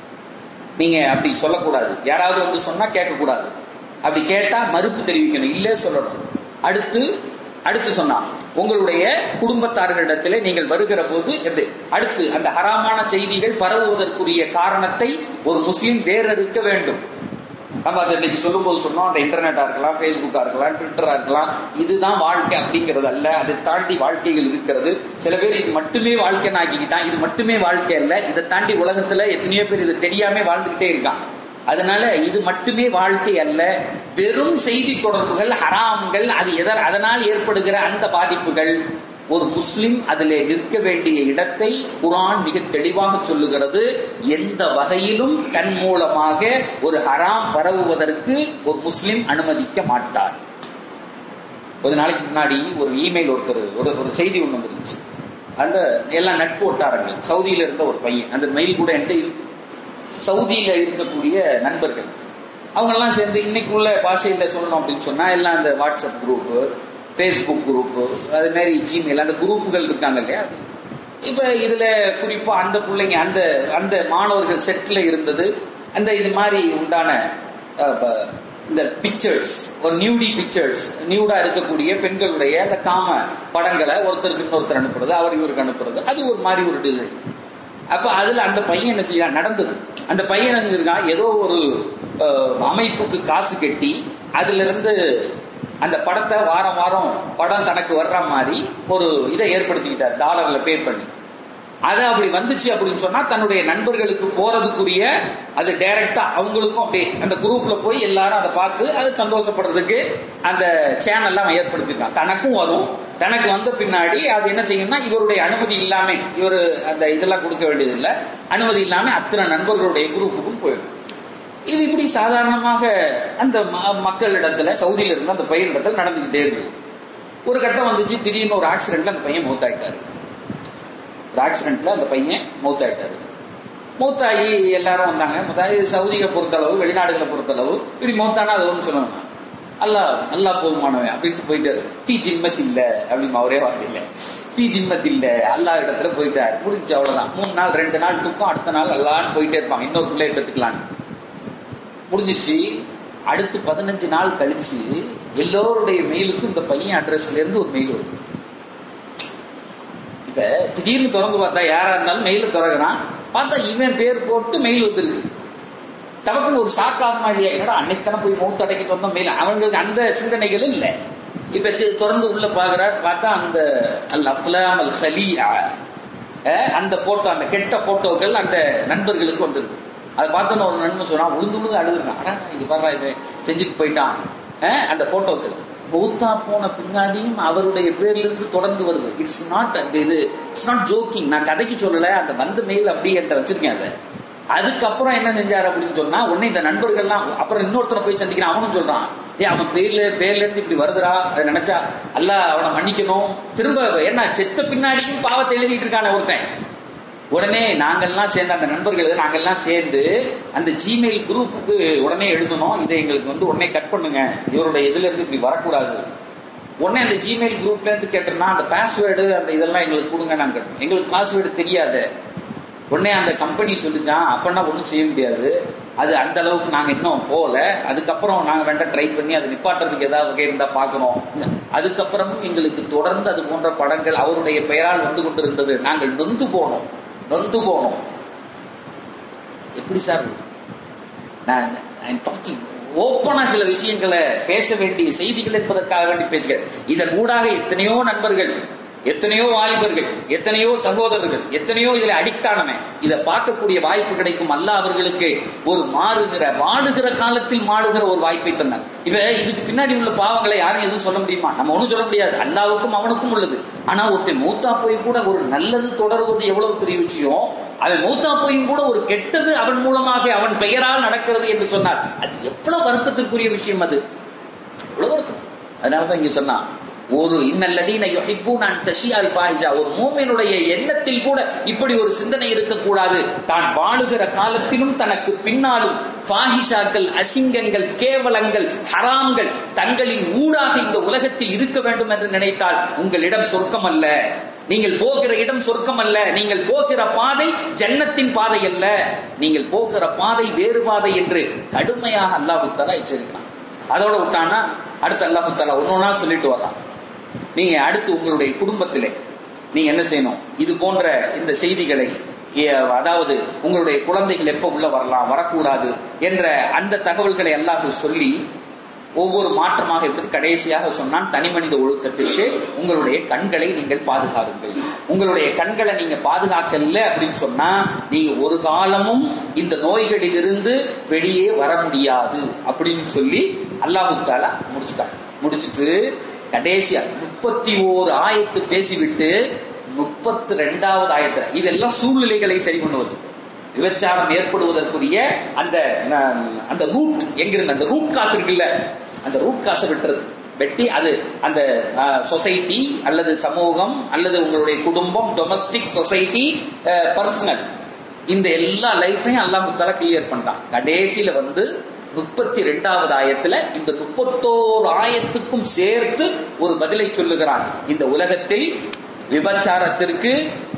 நீங்க அப்படி சொல்லக்கூடாது யாராவது வந்து சொன்னா கேட்கக்கூடாது அப்படி கேட்டா மறுப்பு தெரிவிக்கணும் இல்லே சொல்லணும் அடுத்து அடுத்து சொன்னா உங்களுடைய குடும்பத்தார்களிடத்திலே நீங்கள் வருகிற போது எப்படி அடுத்து அந்த ஹராமான செய்திகள் பரவுவதற்குரிய காரணத்தை ஒரு முஸ்லிம் வேறறுக்க வேண்டும் நம்ம அதை இன்னைக்கு சொல்லும்போது சொன்னோம் அந்த இன்டர்நெட்டா இருக்கலாம் ஃபேஸ்புக்கா இருக்கலாம் ட்விட்டரா இருக்கலாம் இதுதான் வாழ்க்கை அப்படிங்கிறது அல்ல அதை தாண்டி வாழ்க்கைகள் இருக்கிறது சில பேர் இது மட்டுமே வாழ்க்கைன்னு ஆக்கிக்கிட்டான் இது மட்டுமே வாழ்க்கை அல்ல இதை தாண்டி உலகத்துல எத்தனையோ பேர் இது தெரியாம வாழ்ந்துகிட்டே இருக்கான் அதனால இது மட்டுமே வாழ்க்கை அல்ல வெறும் செய்தி தொடர்புகள் ஹராம்கள் அது எதர் அதனால் ஏற்படுகிற அந்த பாதிப்புகள் ஒரு முஸ்லிம் அதிலே நிற்க வேண்டிய இடத்தை குர்ஆன் மிக தெளிவாக சொல்லுகிறது எந்த வகையிலும் தன் மூலமாக ஒரு ஹராம் பரவுவதற்கு ஒரு முஸ்லிம் அனுமதிக்க மாட்டார் கொஞ்ச நாளைக்கு முன்னாடி ஒரு இமெயில் ஒருத்தர் ஒரு ஒரு செய்தி ஒண்ணு வந்துருந்துச்சு அந்த எல்லாம் நட்பு வட்டாரங்கள் சவுதியில இருந்த ஒரு பையன் அந்த மெயில் கூட என்கிட்ட இருக்கு சவுதியில இருக்கக்கூடிய நண்பர்கள் அவங்க எல்லாம் சேர்ந்து இன்னைக்குள்ள பாஷையில சொல்லணும் அப்படின்னு சொன்னா எல்லாம் அந்த வாட்ஸ்அப் குரூப் ஃபேஸ்புக் குரூப் அது மாதிரி ஜிமெயில் அந்த குரூப்புகள் இருக்காங்க இல்லையா இப்ப இதுல குறிப்பா அந்த பிள்ளைங்க அந்த அந்த மாணவர்கள் செட்ல இருந்தது அந்த இது மாதிரி உண்டான அஹ், ப- இந்த பிக்சர்ஸ் ஒரு நியூடி பிக்சர்ஸ் நியூடா இருக்கக்கூடிய பெண்களுடைய அந்த காம படங்களை ஒருத்தருக்கு இன்னொருத்தர் அனுப்புறது அவர் இவருக்கு அனுப்புறது அது ஒரு மாதிரி ஒரு டிசைன் அப்ப அதுல அந்த பையன் என்ன செய்யறான் நடந்தது அந்த பையன் என்ன செஞ்சிருக்கான் ஏதோ ஒரு அஹ், அமைப்புக்கு காசு கட்டி அதுல இருந்து அந்த படத்தை வாரம் வாரம் படம் தனக்கு வர்ற மாதிரி ஒரு இதை ஏற்படுத்திக்கிட்டார் டாலர்ல பே பண்ணி அது அப்படி வந்துச்சு அப்படின்னு சொன்னா தன்னுடைய நண்பர்களுக்கு போறதுக்குரிய அது டைரக்டா அவங்களுக்கும் அப்படியே அந்த குரூப்ல போய் எல்லாரும் அதை பார்த்து அது சந்தோஷப்படுறதுக்கு அந்த சேனல்லாம் அவன் ஏற்படுத்திட்டான் தனக்கும் வரும் தனக்கு வந்த பின்னாடி அது என்ன செய்யும்னா இவருடைய அனுமதி இல்லாம இவர் அந்த இதெல்லாம் கொடுக்க வேண்டியது இல்ல அனுமதி இல்லாம அத்தனை நண்பர்களுடைய குரூப்புக்கும் போயிடும் இது இப்படி சாதாரணமாக அந்த ம- மக்களிடத்துல சவுதியில இருந்து அந்த பையனிடத்துல நடந்துகிட்டே இருந்தது ஒரு கட்டம் வந்துச்சு திடீர்னு ஒரு ஆக்சிடென்ட்ல அந்த பையன் மௌத்தாயிட்டாரு ஒரு ஆக்சிடென்ட்ல அந்த பையன் மௌத்தாயிட்டாரு மௌத்தாகி எல்லாரும் வந்தாங்க மௌத்தாகி சவுதியை பொறுத்தளவு வெளிநாடுகளை பொறுத்தளவு இப்படி மௌத்தானா அது ஒன்று சொல்லணும் அல்லாஹ் அல்லாஹ் போதுமானவன் அப்படின்ட்டு போயிட்டாரு தீ ஜிம்மத் இல்ல அப்படின்னு அவரே வார்த்தையில தீ ஜிம்மத் இல்ல அல்லாஹ் இடத்துல போயிட்டாரு முடிஞ்சு அவ்வளவுதான் மூணு நாள் ரெண்டு நாள் தூக்கம் அடுத்த நாள் அல்லான்னு போயிட்டே இருப்பாங்க இன்னொரு பிள்ளைய பெற்றுக்கலான்னு முடிஞ்சிச்சு அடுத்து பதினஞ்சு நாள் கழிச்சு எல்லோருடைய மெயிலுக்கும் இந்த பையன் அட்ரஸ்ல இருந்து ஒரு மெயில் வருது இப்ப திடீர்னு திறந்து பார்த்தா யாரா இருந்தாலும் மெயில திறக்கிறான் பார்த்தா இவன் பேர் போட்டு மெயில் வந்திருக்கு டபக்குன்னு ஒரு ஷாக்காக மாதிரியா என்னடா அன்னைக்கு போய் மூத்த அடைக்கிட்டு வந்தோம் மெயில் அவங்களுக்கு அந்த சிந்தனைகள் இல்ல இப்ப தி- திறந்து உள்ள பாக்குறார் பார்த்தா அந்த அல் அஃப்லாம் அல் ஹலியா அஹ், அந்த போட்டோ அந்த கெட்ட போட்டோக்கள் அந்த நண்பர்களுக்கு வந்திருக்கு அதை பார்த்தோன்னு ஒரு நண்பன் சொன்னா உழுந்து உழுந்து அழுதுருக்கான் அடா இங்க பாரு இவன் செஞ்சுட்டு போயிட்டான் அஹ், அந்த போட்டோக்கள் மௌத்தா போன பின்னாடியும் அவருடைய பேர்ல இருந்து தொடர்ந்து வருது இட்ஸ் நாட் இது இட்ஸ் நாட் ஜோக்கிங் நான் கதைக்கு சொல்லல அந்த வந்த மெயில் அப்படியே என்கிட்ட வச்சிருக்கேன் அதை அதுக்கப்புறம் என்ன செஞ்சாரு அப்படின்னு சொன்னா உடனே இந்த நண்பர்கள்லாம் அப்புறம் இன்னொருத்தனை போய் சந்திக்கிறான் அவனும் சொல்றான் ஏ அவன் பேர்ல பேர்ல இருந்து இப்படி வருதுடா அதை நினைச்சா அல்ல அவனை மன்னிக்கணும் திரும்ப என்ன செத்த பின்னாடியும் பாவத்தை எழுதிட்டு இருக்கானே ஒருத்தன் உடனே நாங்கெல்லாம் சேர்ந்து அந்த நண்பர்கள் நாங்கெல்லாம் சேர்ந்து அந்த ஜிமெயில் குரூப்புக்கு உடனே எழுதணும் இதை எங்களுக்கு வந்து உடனே கட் பண்ணுங்க இவருடைய இதுல இருந்து இப்படி வரக்கூடாது உடனே அந்த ஜிமெயில் குரூப்ல இருந்து கேட்டோம்னா அந்த பாஸ்வேர்டு அந்த இதெல்லாம் எங்களுக்கு கொடுங்க நாங்க கேட்டோம். எங்களுக்கு பாஸ்வேர்டு தெரியாது உடனே அந்த கம்பெனி சொல்லிச்சான் அப்பன்னா ஒன்றும் செய்ய முடியாது அது அந்த அளவுக்கு நாங்க இன்னும் போகல அதுக்கப்புறம் நாங்க வேண்டாம் ட்ரை பண்ணி அதை நிப்பாட்டுறதுக்கு ஏதாவது வகை இருந்தா பார்க்கணும் அதுக்கப்புறமும் எங்களுக்கு தொடர்ந்து அது போன்ற படங்கள் அவருடைய பெயரால் வந்து கொண்டிருந்தது நாங்கள் நொந்து போனோம் நொந்து போனோம் எப்படி சார் நான் டாக்கிங் ஓப்பனா சில விஷயங்களை பேச வேண்டிய செய்திகள் என்பதற்காக வேண்டி பேசுகிறேன் இதன் ஊடாக எத்தனையோ நண்பர்கள் எத்தனையோ வாலிபர்கள் எத்தனையோ சகோதரர்கள் எத்தனையோ இதுல அடிக்ட் ஆனவன் இதை பார்க்கக்கூடிய வாய்ப்பு கிடைக்கும் அல்ல அவர்களுக்கு ஒரு மாறுகிற வாழுகிற காலத்தில் மாறுகிற ஒரு வாய்ப்பை தந்தார் இப்ப இதுக்கு பின்னாடி உள்ள பாவங்களை யாரும் எதுவும் சொல்ல முடியுமா நம்ம ஒண்ணும் சொல்ல முடியாது அல்லாவுக்கும் அவனுக்கும் உள்ளது ஆனா ஒருத்தன் மூத்தா போய் கூட ஒரு நல்லது தொடர்வது எவ்வளவு பெரிய விஷயம் அவன் மூத்தா போயும் கூட ஒரு கெட்டது அவன் மூலமாக அவன் பெயரால் நடக்கிறது என்று சொன்னார் அது எவ்வளவு வருத்தத்திற்குரிய விஷயம் அது எவ்வளவு வருத்தம் அதனாலதான் இங்க சொன்னா ஒரு இன்னல்லதீன யுஹிப்பூன அன் தஷியல் ஃபாஹிஷா ஒரு மூமினுடைய எண்ணத்தில் கூட இப்படி ஒரு சிந்தனை இருக்கக்கூடாது தான் வாழுகிற காலத்திலும் தனக்கு பின்னாலும் ஃபாஹிஷாக்கள் அசிங்கங்கள் கேவலங்கள் ஹராம்கள் தங்களின் ஊடாக இந்த உலகத்தில் இருக்க வேண்டும் என்று நினைத்தால் உங்களிடம் சொர்க்கம் அல்ல நீங்கள் போகிற இடம் சொர்க்கம் அல்ல நீங்கள் போகிற பாதை ஜன்னத்தின் பாதை அல்ல நீங்கள் போகிற பாதை வேறு பாதை என்று கடுமையாக அல்லாஹு தலா எச்சரிக்கிறான் அதோட விட்டானா அடுத்து அல்லாஹு தலா ஒன்னொன்னா சொல்லிட்டு வர்றான் நீங்க அடுத்து உங்களுடைய குடும்பத்திலே நீங்க என்ன செய்யணும் இது போன்ற இந்த செய்திகளை ஏ, அதாவது உங்களுடைய குழந்தைகள் எப்ப உள்ள வரலாம் வரக்கூடாது என்ற அந்த தகவல்களை எல்லாம் சொல்லி ஒவ்வொரு மாற்றமாக இருப்பது கடைசியாக சொன்னான் தனி மனித ஒழுக்கத்திற்கு உங்களுடைய கண்களை நீங்கள் பாதுகாருங்கள் உங்களுடைய கண்களை நீங்க பாதுகாக்கல அப்படின்னு சொன்னா நீங்க ஒரு காலமும் இந்த நோய்களிலிருந்து வெளியே வர முடியாது அப்படின்னு சொல்லி அல்லாஹு தாலா முடிச்சுட்டான் முடிச்சிட்டு கடைசியா முப்பத்தி ஓரு ஆயத்து பேசிவிட்டு முப்பத்தி ரெண்டாவது ஆயத்துல இதெல்லாம் சூழ்நிலைகளை சரி பண்ணுவது விபச்சாரம் ஏற்படுவதற்குரிய அந்த ந- அந்த ரூட் எங்கிருந்து அந்த ரூட் காசு இருக்குல்ல அந்த ரூட் காசை விட்டுறது வெட்டி அது அந்த சொசைட்டி அல்லது சமூகம் அல்லது உங்களுடைய குடும்பம் டொமஸ்டிக் சொசைட்டி பர்சனல் இந்த எல்லா லைஃபையும் அல்லாஹ் முத்தால கிளியர் பண்ணிட்டான் கடைசியில வந்து முப்பத்தி ரெண்டாவது ஆயத்துல இந்த முப்பத்தோரு ஆயத்துக்கும் சேர்த்து ஒரு பதிலை சொல்லுகிறான் இந்த உலகத்தில் விபச்சாரத்திற்கு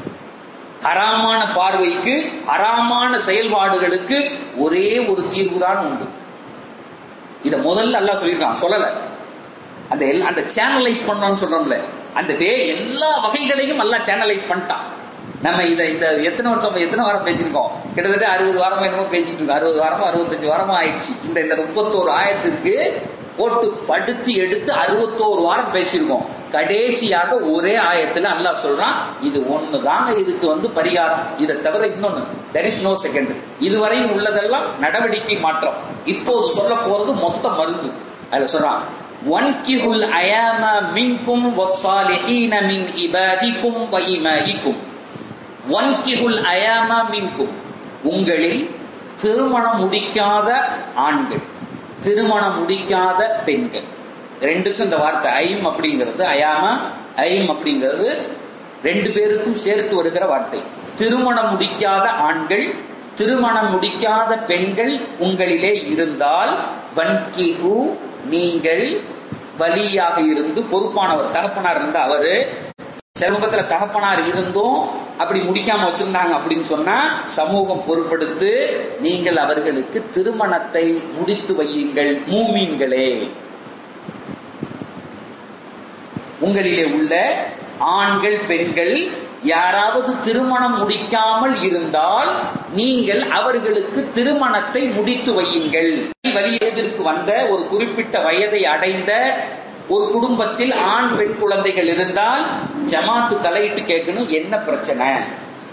ஹராமான பார்வைக்கு ஹராமான செயல்பாடுகளுக்கு ஒரே ஒரு தீர்வுதான் உண்டு இத முதல்ல அல்லாஹ் சொல்லியிருக்கான் சொல்லல அந்த எல்லா- அந்த சேனலைஸ் பண்ணோம்னு சொல்றோம்ல அந்த வே எல்லா வகைகளையும் அல்லாஹ் சேனலைஸ் பண்ணிட்டான் நம்ம இத இந்த எத்தனை வருஷம் எத்தனை வாரம் பேசியிருக்கோம் கிட்டத்தட்ட அறுபது வாரமா என்னமோ பேசிட்டு இருக்கோம் அறுபது வாரமா அறுபத்தஞ்சு வாரமா ஆயிடுச்சு இந்த இந்த முப்பத்தோரு ஆயிரத்திற்கு போட்டு படுத்தி எடுத்து அறுபத்தோரு வாரம் பேசியிருக்கோம் கடைசியாக ஒரே ஆயத்துல அல்லாஹ் சொல்றான் இது ஒண்ணுதாங்க இதுக்கு வந்து பரிகாரம் இதை தவிர இன்னொன்னு தெர் இஸ் நோ செகண்டரி இதுவரையும் உள்ளதெல்லாம் நடவடிக்கை மாற்றம் இப்போது சொல்ல போறது மொத்த மருந்து அதுல சொல்றான் வன்கிஹுல் அயாம மின்கும் வஸ்ஸாலிஹீன மின் இபாதிக்கும் வ இமாயிக்கும் வன்கிஹுல் அயாம மின்கும் உங்களில் திருமணம் முடிக்காத ஆண்கள் திருமணம் முடிக்காத பெண்கள் ரெண்டுக்கும் இந்த வார்த்தை ஐம் அப்படிங்கிறது அயாமா ஐம் அப்படிங்கிறது ரெண்டு பேருக்கும் சேர்த்து வருகிற வார்த்தை திருமணம் முடிக்காத ஆண்கள் திருமணம் முடிக்காத பெண்கள் உங்களிலே இருந்தால் வன்கிஹு நீங்கள் வலியாக இருந்து பொறுப்பானவர் தகப்பனார் இருந்த அவரு சமூகத்துல தகப்பனார் இருந்தும் அப்படி முடிக்காம வச்சிருந்தாங்க அப்படின்னு சொன்னா சமூகம் பொறுப்படுத்து நீங்கள் அவர்களுக்கு திருமணத்தை முடித்து வையுங்கள் மூமீன்களே உங்களிலே உள்ள ஆண்கள் பெண்கள் யாராவது திருமணம் முடிக்காமல் இருந்தால் நீங்கள் அவர்களுக்கு திருமணத்தை முடித்து வையுங்கள் வலியேதிற்கு வந்த ஒரு குறிப்பிட்ட வயதை அடைந்த ஒரு குடும்பத்தில் ஆண் பெண் குழந்தைகள் இருந்தால் ஜமாத்து தலையிட்டு கேட்கணும் என்ன பிரச்சனை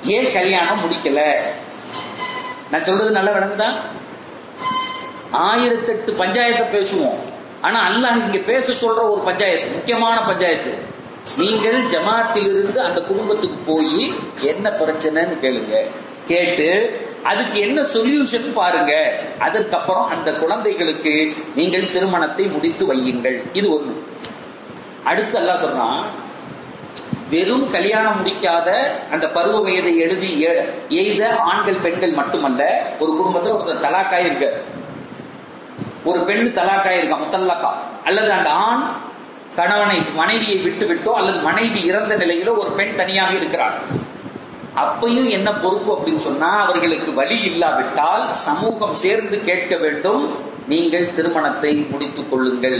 ஏன் கல்யாணம் முடிக்கல நான் சொல்றது நல்லா விளங்குதா ஆயிரத்தெட்டு பஞ்சாயத்தை பேசுவோம் ஆனா அல்லாஹ் இங்க பேச சொல்ற ஒரு பஞ்சாயத்து முக்கியமான பஞ்சாயத்து நீங்கள் ஜமாத்திலிருந்து அந்த குடும்பத்துக்கு போய் என்ன பிரச்சனைன்னு கேளுங்க கேட்டு அதுக்கு என்ன சொல்யூஷன் பாருங்க அதற்கப்புறம் அந்த குழந்தைகளுக்கு நீங்கள் திருமணத்தை முடித்து வையுங்கள் இது ஒண்ணு அடுத்து அல்லாஹ் சொல்றான் வெறும் கல்யாணம் முடிக்காத அந்த பருவ வயதை எழுதி எ- எய்த ஆண்கள் பெண்கள் மட்டுமல்ல ஒரு குடும்பத்துல ஒருத்தர் தலாக்காய் இருக்க ஒரு பெண் தலாக்காய் இருக்கா முத்தல்லாக்கா அல்லது அந்த ஆண் கணவனை மனைவியை விட்டு விட்டோ அல்லது மனைவி இறந்த நிலையிலோ ஒரு பெண் தனியாக இருக்கிறார் அப்பையும் என்ன பொறுப்பு அப்படின்னு சொன்னா அவர்களுக்கு வழி இல்லாவிட்டால் சமூகம் சேர்ந்து கேட்க வேண்டும் நீங்கள் திருமணத்தை முடித்துக் கொள்ளுங்கள்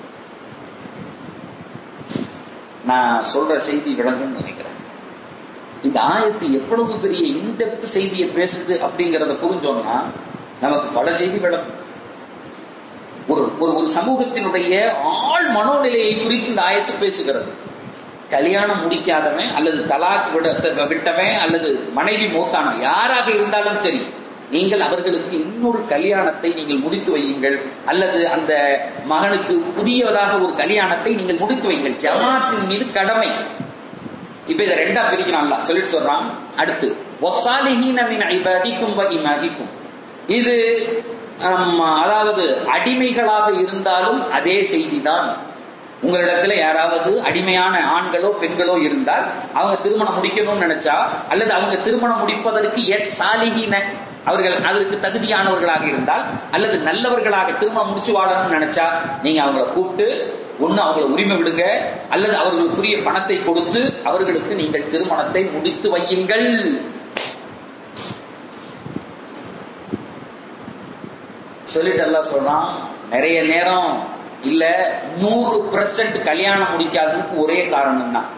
நான் சொல்ற செய்தி விளங்கும்னு நினைக்கிறேன் இந்த ஆயத்து எவ்வளவு பெரிய இன்டெப்த் செய்தியை பேசுது அப்படிங்கறத புரிஞ்சோம்னா நமக்கு பல செய்தி விளங்கும் ஒரு ஒரு ஒரு சமூகத்தினுடைய ஆழ் மனோநிலையை குறித்து இந்த ஆயத்து பேசுகிறது கல்யாணம் முடிக்காதவன் அல்லது தலாக் விட விட்டவன் அல்லது மனைவி மூத்தானவன் யாராக இருந்தாலும் சரி நீங்கள் அவர்களுக்கு இன்னொரு கல்யாணத்தை நீங்கள் முடித்து வையுங்கள் அல்லது அந்த மகனுக்கு புதியதாக ஒரு கல்யாணத்தை நீங்கள் முடித்து வையுங்கள் ஜமாத்தின் மீது கடமை இப்ப இதை ரெண்டா பிரிக்கிறான்ல சொல்லிட்டு சொல்றான் அடுத்து ஒசாலிஹீன மின் ஐபாதிக்கும் வ இமாகிக்கும் இது ஆம், அதாவது அடிமைகளாக இருந்தாலும் அதே செய்திதான் உங்களிடத்துல யாராவது அடிமையான ஆண்களோ பெண்களோ இருந்தால் அவங்க திருமணம் முடிக்கணும்னு நினைச்சா அல்லது அவங்க திருமணம் முடிப்பதற்கு ஏற்ற சாலிகின அவர்கள் அதற்கு தகுதியானவர்களாக இருந்தால் அல்லது நல்லவர்களாக திருமணம் முடிச்சு வாழணும்னு நினைச்சா நீங்க அவங்கள கூப்பிட்டு ஒண்ணு அவங்கள உரிமை விடுங்க அல்லது அவர்களுக்குரிய பணத்தை கொடுத்து அவர்களுக்கு நீங்கள் திருமணத்தை முடித்து வையுங்கள் சொல்லிட்டு எல்லாம் சொல்றான் நிறைய நேரம் இல்ல நூறு பெர்சன்ட் கல்யாணம் முடிக்காததுக்கு ஒரே காரணம் தான்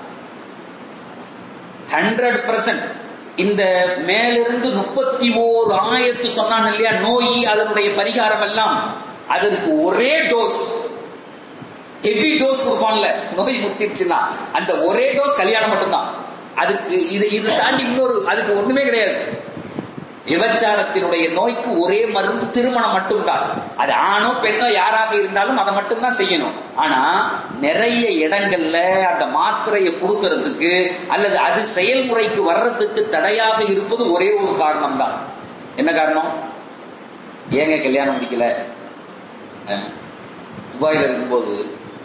ஹண்ட்ரட் பெர்சன்ட் இந்த மேலிருந்து முப்பத்தி ஓர் ஆயத்து சொன்னான் இல்லையா நோய் அதனுடைய பரிகாரம் எல்லாம் அதற்கு ஒரே டோஸ் ஹெவி டோஸ் கொடுப்பான்ல நோய் முத்திருச்சுன்னா அந்த ஒரே டோஸ் கல்யாணம் மட்டும்தான் அதுக்கு இது இது தாண்டி இன்னொரு அதுக்கு ஒண்ணுமே கிடையாது விபச்சாரத்தினுடைய நோய்க்கு ஒரே மருந்து திருமணம் மட்டும்தான் அது ஆணோ பெண்ணோ யாராக இருந்தாலும் அதை மட்டும்தான் செய்யணும் ஆனா நிறைய இடங்கள்ல அந்த மாத்திரையை கொடுக்கறதுக்கு அல்லது அது செயல்முறைக்கு வர்றதுக்கு தடையாக இருப்பது ஒரே ஒரு காரணம் தான் என்ன காரணம் ஏங்க கல்யாணம் முடிக்கல அஹ், துபாயில இருக்கும்போது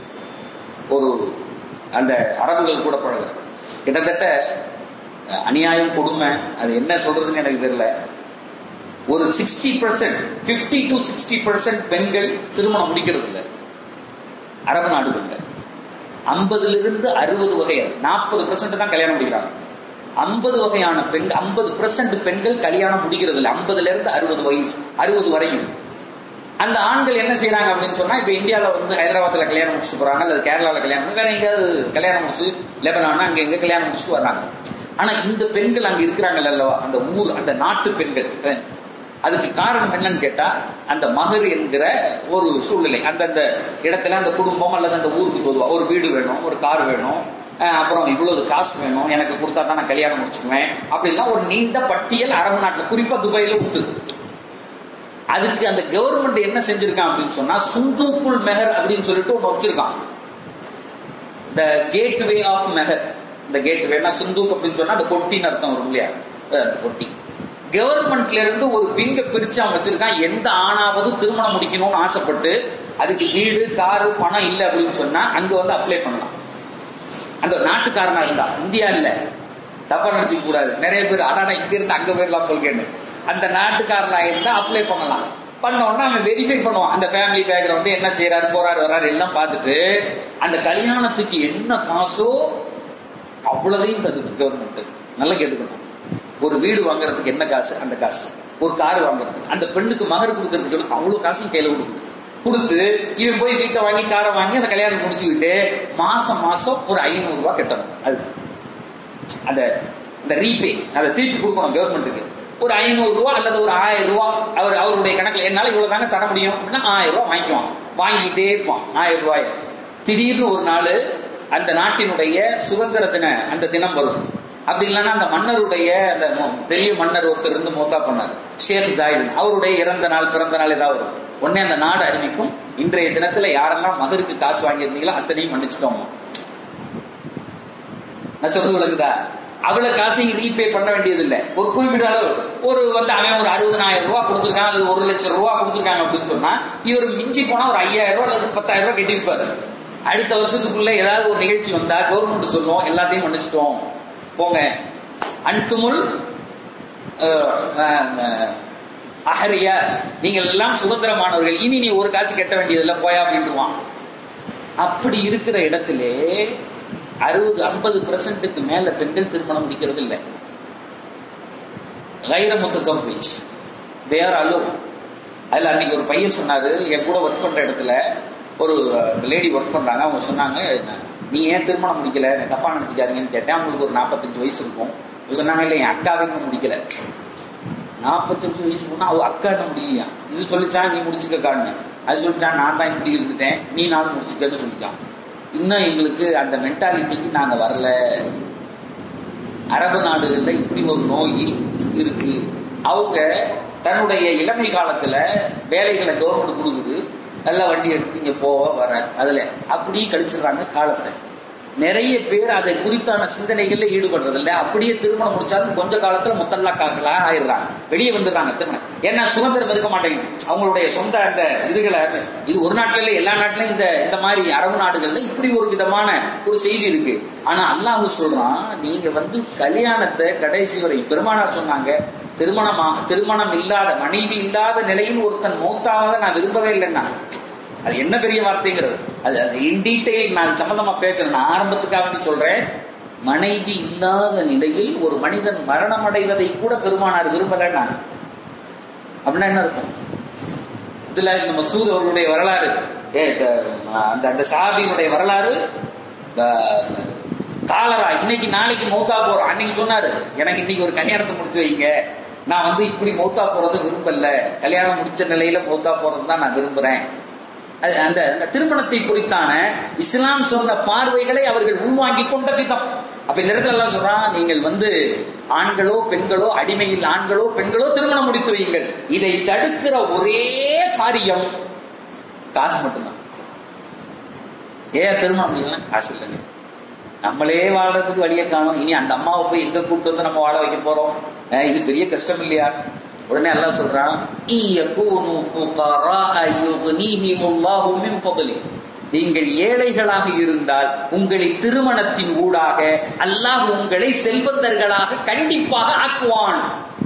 ஒரு அந்த அரபுகள் கூட பழக கிட்டத்தட்ட அஹ், அநியாயம் கொடுமை அது என்ன சொல்றதுன்னு எனக்கு தெரியல ஒரு sixty percent fifty to sixty percent பெண்கள் திருமணம் முடிக்கிறது இல்லை அரபு நாடுகள்ல ஐம்பதுல இருந்து அறுபது வகை நாற்பது பெர்சன்ட் தான் கல்யாணம் முடிக்கிறாங்க ஐம்பது வகையான பெண்கள் ஐம்பது பெர்சன்ட் பெண்கள் கல்யாணம் முடிக்கிறது இல்லை ஐம்பதுல இருந்து அறுபது வயசு அறுபது வரையும் அந்த ஆண்கள் என்ன செய்யறாங்க அப்படின்னு சொன்னா இப்ப இந்தியால வந்து ஹைதராபாத்ல கல்யாணம் முடிச்சுட்டு போறாங்க அல்லது கேரளால கல்யாணம் பண்ணி, வேற எங்கேயாவது கல்யாணம் முடிச்சு லெபனான் அங்க எங்க கல்யாணம் முடிச்சுட்டு வர்றாங்க ஆனா இந்த பெண்கள் அங்க இருக்கிறாங்கல்ல அல்லவா அந்த ஊர் அந்த நாட்டு பெண்கள் அஹ், அதுக்கு காரணம் என்னன்னு கேட்டா அந்த மகர் என்கிற ஒரு சூழ்நிலை அந்தந்த இடத்துல அந்த குடும்பம் அல்லது அந்த ஊருக்கு பொதுவா ஒரு வீடு வேணும் ஒரு கார் வேணும் அஹ், அப்புறம் இவ்வளவு காசு வேணும் எனக்கு கொடுத்தா தான் நான் கல்யாணம் முடிச்சுக்குவேன் அப்படிலாம் ஒரு நீண்ட பட்டியல் அரபு நாட்டுல குறிப்பா துபாயில உண்டு அதுக்கு அந்த கவர்மெண்ட் என்ன செஞ்சிருக்கான் அப்படின்னு சொன்னா சுந்தூக்குள் மெஹர் அப்படின்னு சொல்லிட்டு ஒண்ணு வச்சிருக்கான் இந்த கேட் வே ஆஃப் மெஹர் இந்த கேட் வேனா சுந்தூக் அப்படின்னு சொன்னா அந்த பொட்டின்னு அர்த்தம் வரும் இல்லையா அஹ் அந்த பொட்டி கவர்மெண்ட்ல இருந்து ஒரு விங்க பிரிச்சு அவன் வச்சிருக்கான் எந்த ஆணாவது திருமணம் முடிக்கணும்னு ஆசைப்பட்டு அதுக்கு வீடு காரு பணம் இல்லை அப்படின்னு சொன்னா அங்க வந்து அப்ளை பண்ணலாம் அந்த நாட்டுக்காரனா இருந்தா இந்தியா இல்ல தப்பா நினைச்சுக்க கூடாது நிறைய பேர் அடாடா இங்க இருந்து அங்க போயிடலாம் போல்கேன்னு அந்த நாட்டுக்காரனா இருந்தா அப்ளை பண்ணலாம் பண்ண உடனே அவன் வெரிஃபை பண்ணுவான் அந்த ஃபேமிலி பேக்ரவுண்ட் என்ன செய்யறாரு போறாரு வர்றாரு எல்லாம் பார்த்துட்டு அந்த கல்யாணத்துக்கு என்ன காசோ அவ்வளவையும் தருது கவர்மெண்ட் நல்லா கேட்டுக்கணும் ஒரு வீடு வாங்குறதுக்கு என்ன காசு அந்த காசு ஒரு கார் வாங்குறதுக்கு அந்த பெண்ணுக்கு மகர் கொடுக்கறதுக்கு அவ்வளவு காசும் கையில கொடுக்குது கொடுத்து இவன் போய் வீட்டை வாங்கி காரை வாங்கி அந்த கல்யாணம் முடிச்சுக்கிட்டு மாசம் மாசம் ஒரு ஐநூறு ரூபாய் கட்டணும் அது அந்த அந்த ரீபே அதை திருப்பி கொடுக்கணும் கவர்மெண்ட்டுக்கு ஒரு ஐநூறு ரூபா அல்லது ஒரு ஆயிரம் ரூபா அவர் அவருடைய கணக்குல என்னால இவ்வளவு தானே தர முடியும் அப்படின்னா ஆயிரம் ரூபாய் வாங்கிக்குவான் வாங்கிட்டே இருப்பான் ஆயிரம் ரூபாய் திடீர்னு ஒரு நாள் அந்த நாட்டினுடைய சுதந்திர தின அந்த தினம் வரும் அப்படி இல்லைன்னா அந்த மன்னருடைய அந்த மொ- பெரிய மன்னர் ஒருத்தர் இருந்து மூத்தா பண்ணார் ஷேக் ஜாயித் அவருடைய இறந்த நாள் பிறந்த நாள் ஏதாவது வரும் உடனே அந்த நாடு அறிவிக்கும் இன்றைய தினத்துல யாரெல்லாம் மகருக்கு காசு வாங்கியிருந்தீங்களோ அத்தனையும் மன்னிச்சிட்டோம் நான் சொல்றது விளங்குதா அவ்வளவு காசையும் ரீபே பண்ண வேண்டியது இல்ல ஒரு குறிப்பிட்ட அளவு ஒரு வந்து அவன் ஒரு அறுபதாயிரம் ரூபாய் கொடுத்துருக்கான் அல்லது ஒரு லட்சம் ரூபாய் கொடுத்துருக்காங்க அப்படின்னு சொன்னா இவர் மிஞ்சி போனா ஒரு ஐயாயிரம் ரூபாய் அல்லது பத்தாயிரம் ரூபாய் கட்டியிருப்பாரு அடுத்த வருஷத்துக்குள்ள ஏதாவது ஒரு நிகழ்ச்சி வந்தா கவர்மெண்ட் சொல்லும் எல்லாத்தையும் மன்னிச்சிட்டோம் போங்க அன்துமுல் அஹ், அஹ், அஹரியா நீங்கள் எல்லாம் சுதந்திரமானவர்கள் இனி நீ ஒரு காசு கட்ட வேண்டியதில்லை போயா அப்படின்ட்டுவான் அப்படி இருக்கிற இடத்திலே அறுபது ஐம்பது பெர்சன்ட்டுக்கு மேல பெண்கள் திருமணம் முடிக்கிறது இல்லை கைர முத்தசம்விச் தேர் அலோ அதுல அன்னைக்கு ஒரு பையன் சொன்னாரு என் கூட ஒர்க் பண்ற இடத்துல ஒரு லேடி ஒர்க் பண்றாங்க அவங்க சொன்னாங்க நீ ஏன் திருமணம் முடிக்கல என்னை தப்பா நினைச்சுக்காதீங்கன்னு கேட்டேன் அவங்களுக்கு ஒரு நாற்பத்தஞ்சு வயசு இருக்கும் இவங்க சொன்னாங்க இல்ல என் அக்காவே இன்னும் முடிக்கல நாற்பத்தஞ்சு வயசு பொண்ணு அவ அக்கா என்ன முடியலையா இது சொல்லிச்சான் நீ முடிச்சுக்க காரணு அது சொல்லிச்சான் நான் தான் இப்படி இருந்துட்டேன் நீ நானும் முடிச்சுக்கன்னு சொல்லிட்டான் இன்னும் எங்களுக்கு அந்த மென்டாலிட்டிக்கு நாங்க வரல அரபு நாடுகள்ல இப்படி ஒரு நோய் இருக்கு அவங்க தன்னுடைய இளமை காலத்துல வேலைகளை கவர்மெண்ட் கொடுக்குது நல்ல வண்டி எடுத்து இங்க போவ வர அதுல அப்படியே கழிச்சிடுறாங்க காலத்தை நிறைய பேர் அதை குறித்தான சிந்தனைகள்ல ஈடுபடுறது இல்ல அப்படியே திருமணம் முடிச்சாலும் கொஞ்ச காலத்துல முத்தல்லா காக்கலா ஆயிடுறாங்க வெளியே வந்துடுறாங்க திருமணம் ஏன்னா சுதந்திரம் இருக்க மாட்டேங்குது அவங்களுடைய சொந்த அந்த இதுகளை இது ஒரு நாட்டுல இல்ல எல்லா நாட்டிலும் இந்த இந்த மாதிரி அரபு நாடுகள்ல இப்படி ஒரு விதமான ஒரு செய்தி இருக்கு ஆனா அல்லாஹ் சொல்றான் நீங்க வந்து கல்யாணத்தை கடைசி வரை பெருமானார் சொன்னாங்க திருமணமா திருமணம் இல்லாத மனைவி இல்லாத நிலையில் ஒருத்தன் மௌத்தாக நான் விரும்பவே இல்லைன்னா அது என்ன பெரிய வார்த்தைங்கிறது அது அது இன் டீடைல் நான் அது சம்பந்தமா பேசுறேன் நான் ஆரம்பத்துக்காக வேண்டி சொல்றேன் மனைவி இல்லாத நிலையில் ஒரு மனிதன் மரணம் அடைவதை கூட பெருமானார் விரும்பலன்னா அப்படின்னா என்ன அர்த்தம் இதுல இந்த மசூத் அவர்களுடைய வரலாறு ஏ, த- அந்த அந்த சாபியினுடைய வரலாறு த- காலரா இன்னைக்கு நாளைக்கு மௌத்தா போறோம் அன்னைக்கு சொன்னாரு எனக்கு இன்னைக்கு ஒரு கல்யாணத்தை முடிச்சு வைங்க நான் வந்து இப்படி மௌத்தா போறது விரும்பல கல்யாணம் முடிச்ச நிலையில மௌத்தா போறது தான் நான் விரும்புறேன் அது அந்த அந்த திருமணத்தை குறித்தான இஸ்லாம் சொன்ன பார்வைகளை அவர்கள் உள்வாங்கி கொண்ட விதம் அப்ப இந்த இடத்துல எல்லாம் சொல்றான் நீங்கள் வந்து ஆண்களோ பெண்களோ அடிமையில் ஆண்களோ பெண்களோ திருமணம் முடித்து வையுங்கள் இதை தடுக்கிற ஒரே காரியம் காசு மட்டும்தான் ஏன் திருமணம் முடியல காசு இல்லைங்க நம்மளே வாழ்றதுக்கு வழியை காணும் இனி அந்த அம்மாவை போய் எங்க கூப்பிட்டு வந்து நம்ம வாழ வைக்க போறோம் அஹ் இது பெரிய கஷ்டம் இல்லையா உடனே அல்லாஹ் சொல்றான் "இயகூனு ஃபுகராஅ யுக்னிஹிமுல்லாஹு மின் ஃபضله." நீங்கள் ஏழைகளாக இருந்தால் உங்களின் திருமணத்தின் ஊடாக அல்லாஹ் உங்களை செல்வந்தர்களாக கண்டிப்பாக ஆக்குவான்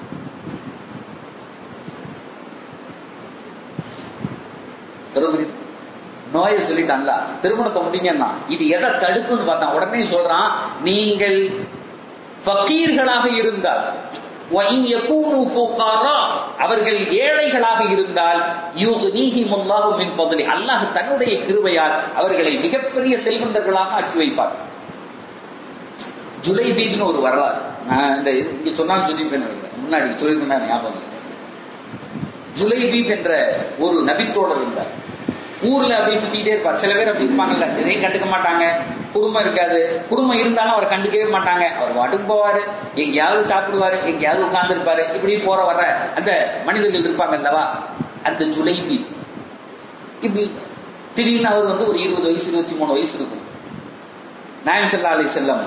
சொல்லுங்க. நோயை சொல்லிட்டான்ல திருமணத்தை முடிங்கன்னா இது எதை தடுக்கும்னு பார்த்தா உடனே சொல்றான் நீங்கள் ஃபக்கீர்களாக இருந்தால் وَإِنْ يَكُونُوا فُقَرَاءَ அவர்கள் ஏழைகளாக இருந்தால் يُغْنِيهِمُ اللَّهُ مِنْ فَضْلِهِ அல்லாஹ் தன்னுடைய கிருபையால் அவர்களை மிகப்பெரிய செல்வந்தர்களாக ஆக்கி வைப்பார் ஜுலைபீப்னு ஒரு வரலாறு நான் இந்த இது- இங்க சொன்னாலும் சொல்லியிருப்பேன் நினைக்கிறேன். முன்னாடி சொல்லியிருந்தேன் ஞாபகம் இல்லை. ஜுலைபீப் என்ற ஒரு நபித்தோழர் இருந்தார் ஊர்ல அப்படியே சுத்திட்டே இருப்பார் சில பேர் அப்படி இருப்பாங்கல்ல எதையும் கண்டுக்க மாட்டாங்க குடும்பம் இருக்காது குடும்பம் இருந்தாலும் அவர் கண்டுக்கவே மாட்டாங்க அவர் வாட்டுக்கு போவாரு எங்கேயாவது சாப்பிடுவாரு எங்கேயாவது உட்கார்ந்து இருப்பாரு இப்படி போற வர அந்த மனிதர்கள் இருப்பாங்க அல்லவா அந்த ஜுலைபி இப்படி திடீர்னு அவர் வந்து ஒரு இருபது வயசு இருபத்தி மூணு வயசு இருக்கும் நாயம் சல்லா அலி செல்லம்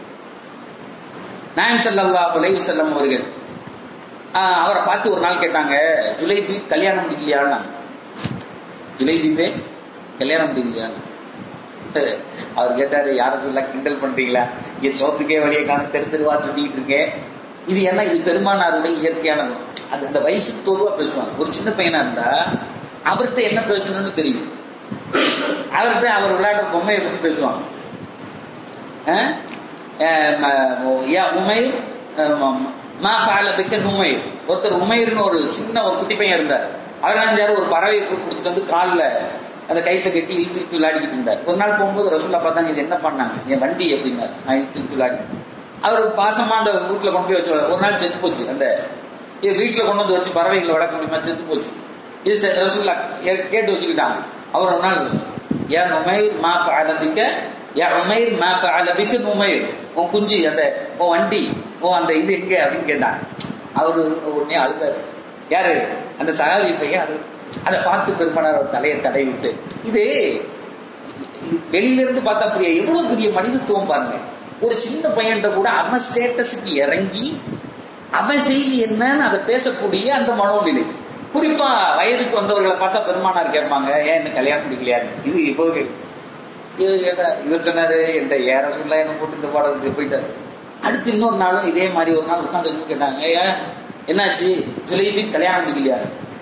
நாயம் சல்லா அலை செல்லம் அவர்கள் ஆஹ், அவரை பார்த்து ஒரு நாள் கேட்டாங்க ஜுலைபி கல்யாணம் முடிக்கலையான்னு ஜுலைபீபே கல்யாணம் முடிக்கலையா அவர் கேட்டாரு யார சொல்ல கிண்டல் பண்றீங்களா என் சோத்துக்கே வழியை காண தெரு தெருவா சுத்திட்டு இருக்கேன் இது என்ன இது பெருமானாருடைய இயற்கையான குணம் அது அந்த வயசுக்கு தோதுவா பேசுவாங்க ஒரு சின்ன பையனா இருந்தா அவர்கிட்ட என்ன பேசணும்னு தெரியும் அவர்கிட்ட அவர் விளையாடுற பொம்மையை பத்தி பேசுவாங்க அஹ்? அஹ் ம- யா உமைர் அஹ் ம- மா ஃபால பிக்க நுமைர் ஒருத்தர் உமைர்னு ஒரு சின்ன ஒரு குட்டி பையன் இருந்தார் அவர் அஞ்சாரு ஒரு பறவை கொடுத்துட்டு வந்து காலில் அந்த கைத்தை கட்டி இழுத்து இழுத்து விளையாடிக்கிட்டு இருந்தார் ஒரு நாள் போகும்போது ரசூல்லா பார்த்தாங்க இது என்ன பண்ணாங்க என் வண்டி அப்படின்னாரு நான் இழுத்து இழுத்து விளையாடி அவர் பாசமா அந்த வீட்டுல கொண்டு போய் வச்சு ஒரு நாள் செத்து போச்சு அந்த இது வீட்டுல கொண்டு வந்து வச்சு பறவைகளை வளர்க்க முடியுமா செத்து போச்சு இது செ- ரசூல்லா கே- கேட்டு வச்சுக்கிட்டாங்க அவர் ஒரு நாள் யா நுமைர் மா ஃபஅல பிக்க யா உமைர் மா ஃபஅல பிக்க நுமைர் உன் குஞ்சு அந்த உன் வண்டி உன் அந்த இது எங்க அப்படின்னு கேட்டான் அவரு உடனே அழுதாரு யாரு அந்த சகாவி பையன் அது அதை பார்த்து பெருமானார் அவர் தலையை தடை விட்டு இது வெளியில இருந்து பார்த்தா புரிய எவ்வளவு பெரிய மனிதத்துவம் பாருங்க ஒரு சின்ன பையன்கிட்ட கூட அவன் ஸ்டேட்டஸுக்கு இறங்கி அவன் செய்தி என்னன்னு அதை பேசக்கூடிய அந்த மனோநிலை குறிப்பா வயதுக்கு வந்தவர்களை பார்த்தா பெருமானார் கேட்பாங்க ஏன் என்ன கல்யாணம் முடிக்கலையா இது இப்போ இவர் சொன்னாரு என்ற ஏற சொல்ல என்ன போட்டு இந்த பாடத்துக்கு போயிட்டாரு அடுத்து இன்னொரு நாளும் இதே மாதிரி ஒரு நாள் உட்காந்து கேட்டாங்க ஏன் என்னாச்சு ஜுலைபி கல்யாணம் முடிக்கலையா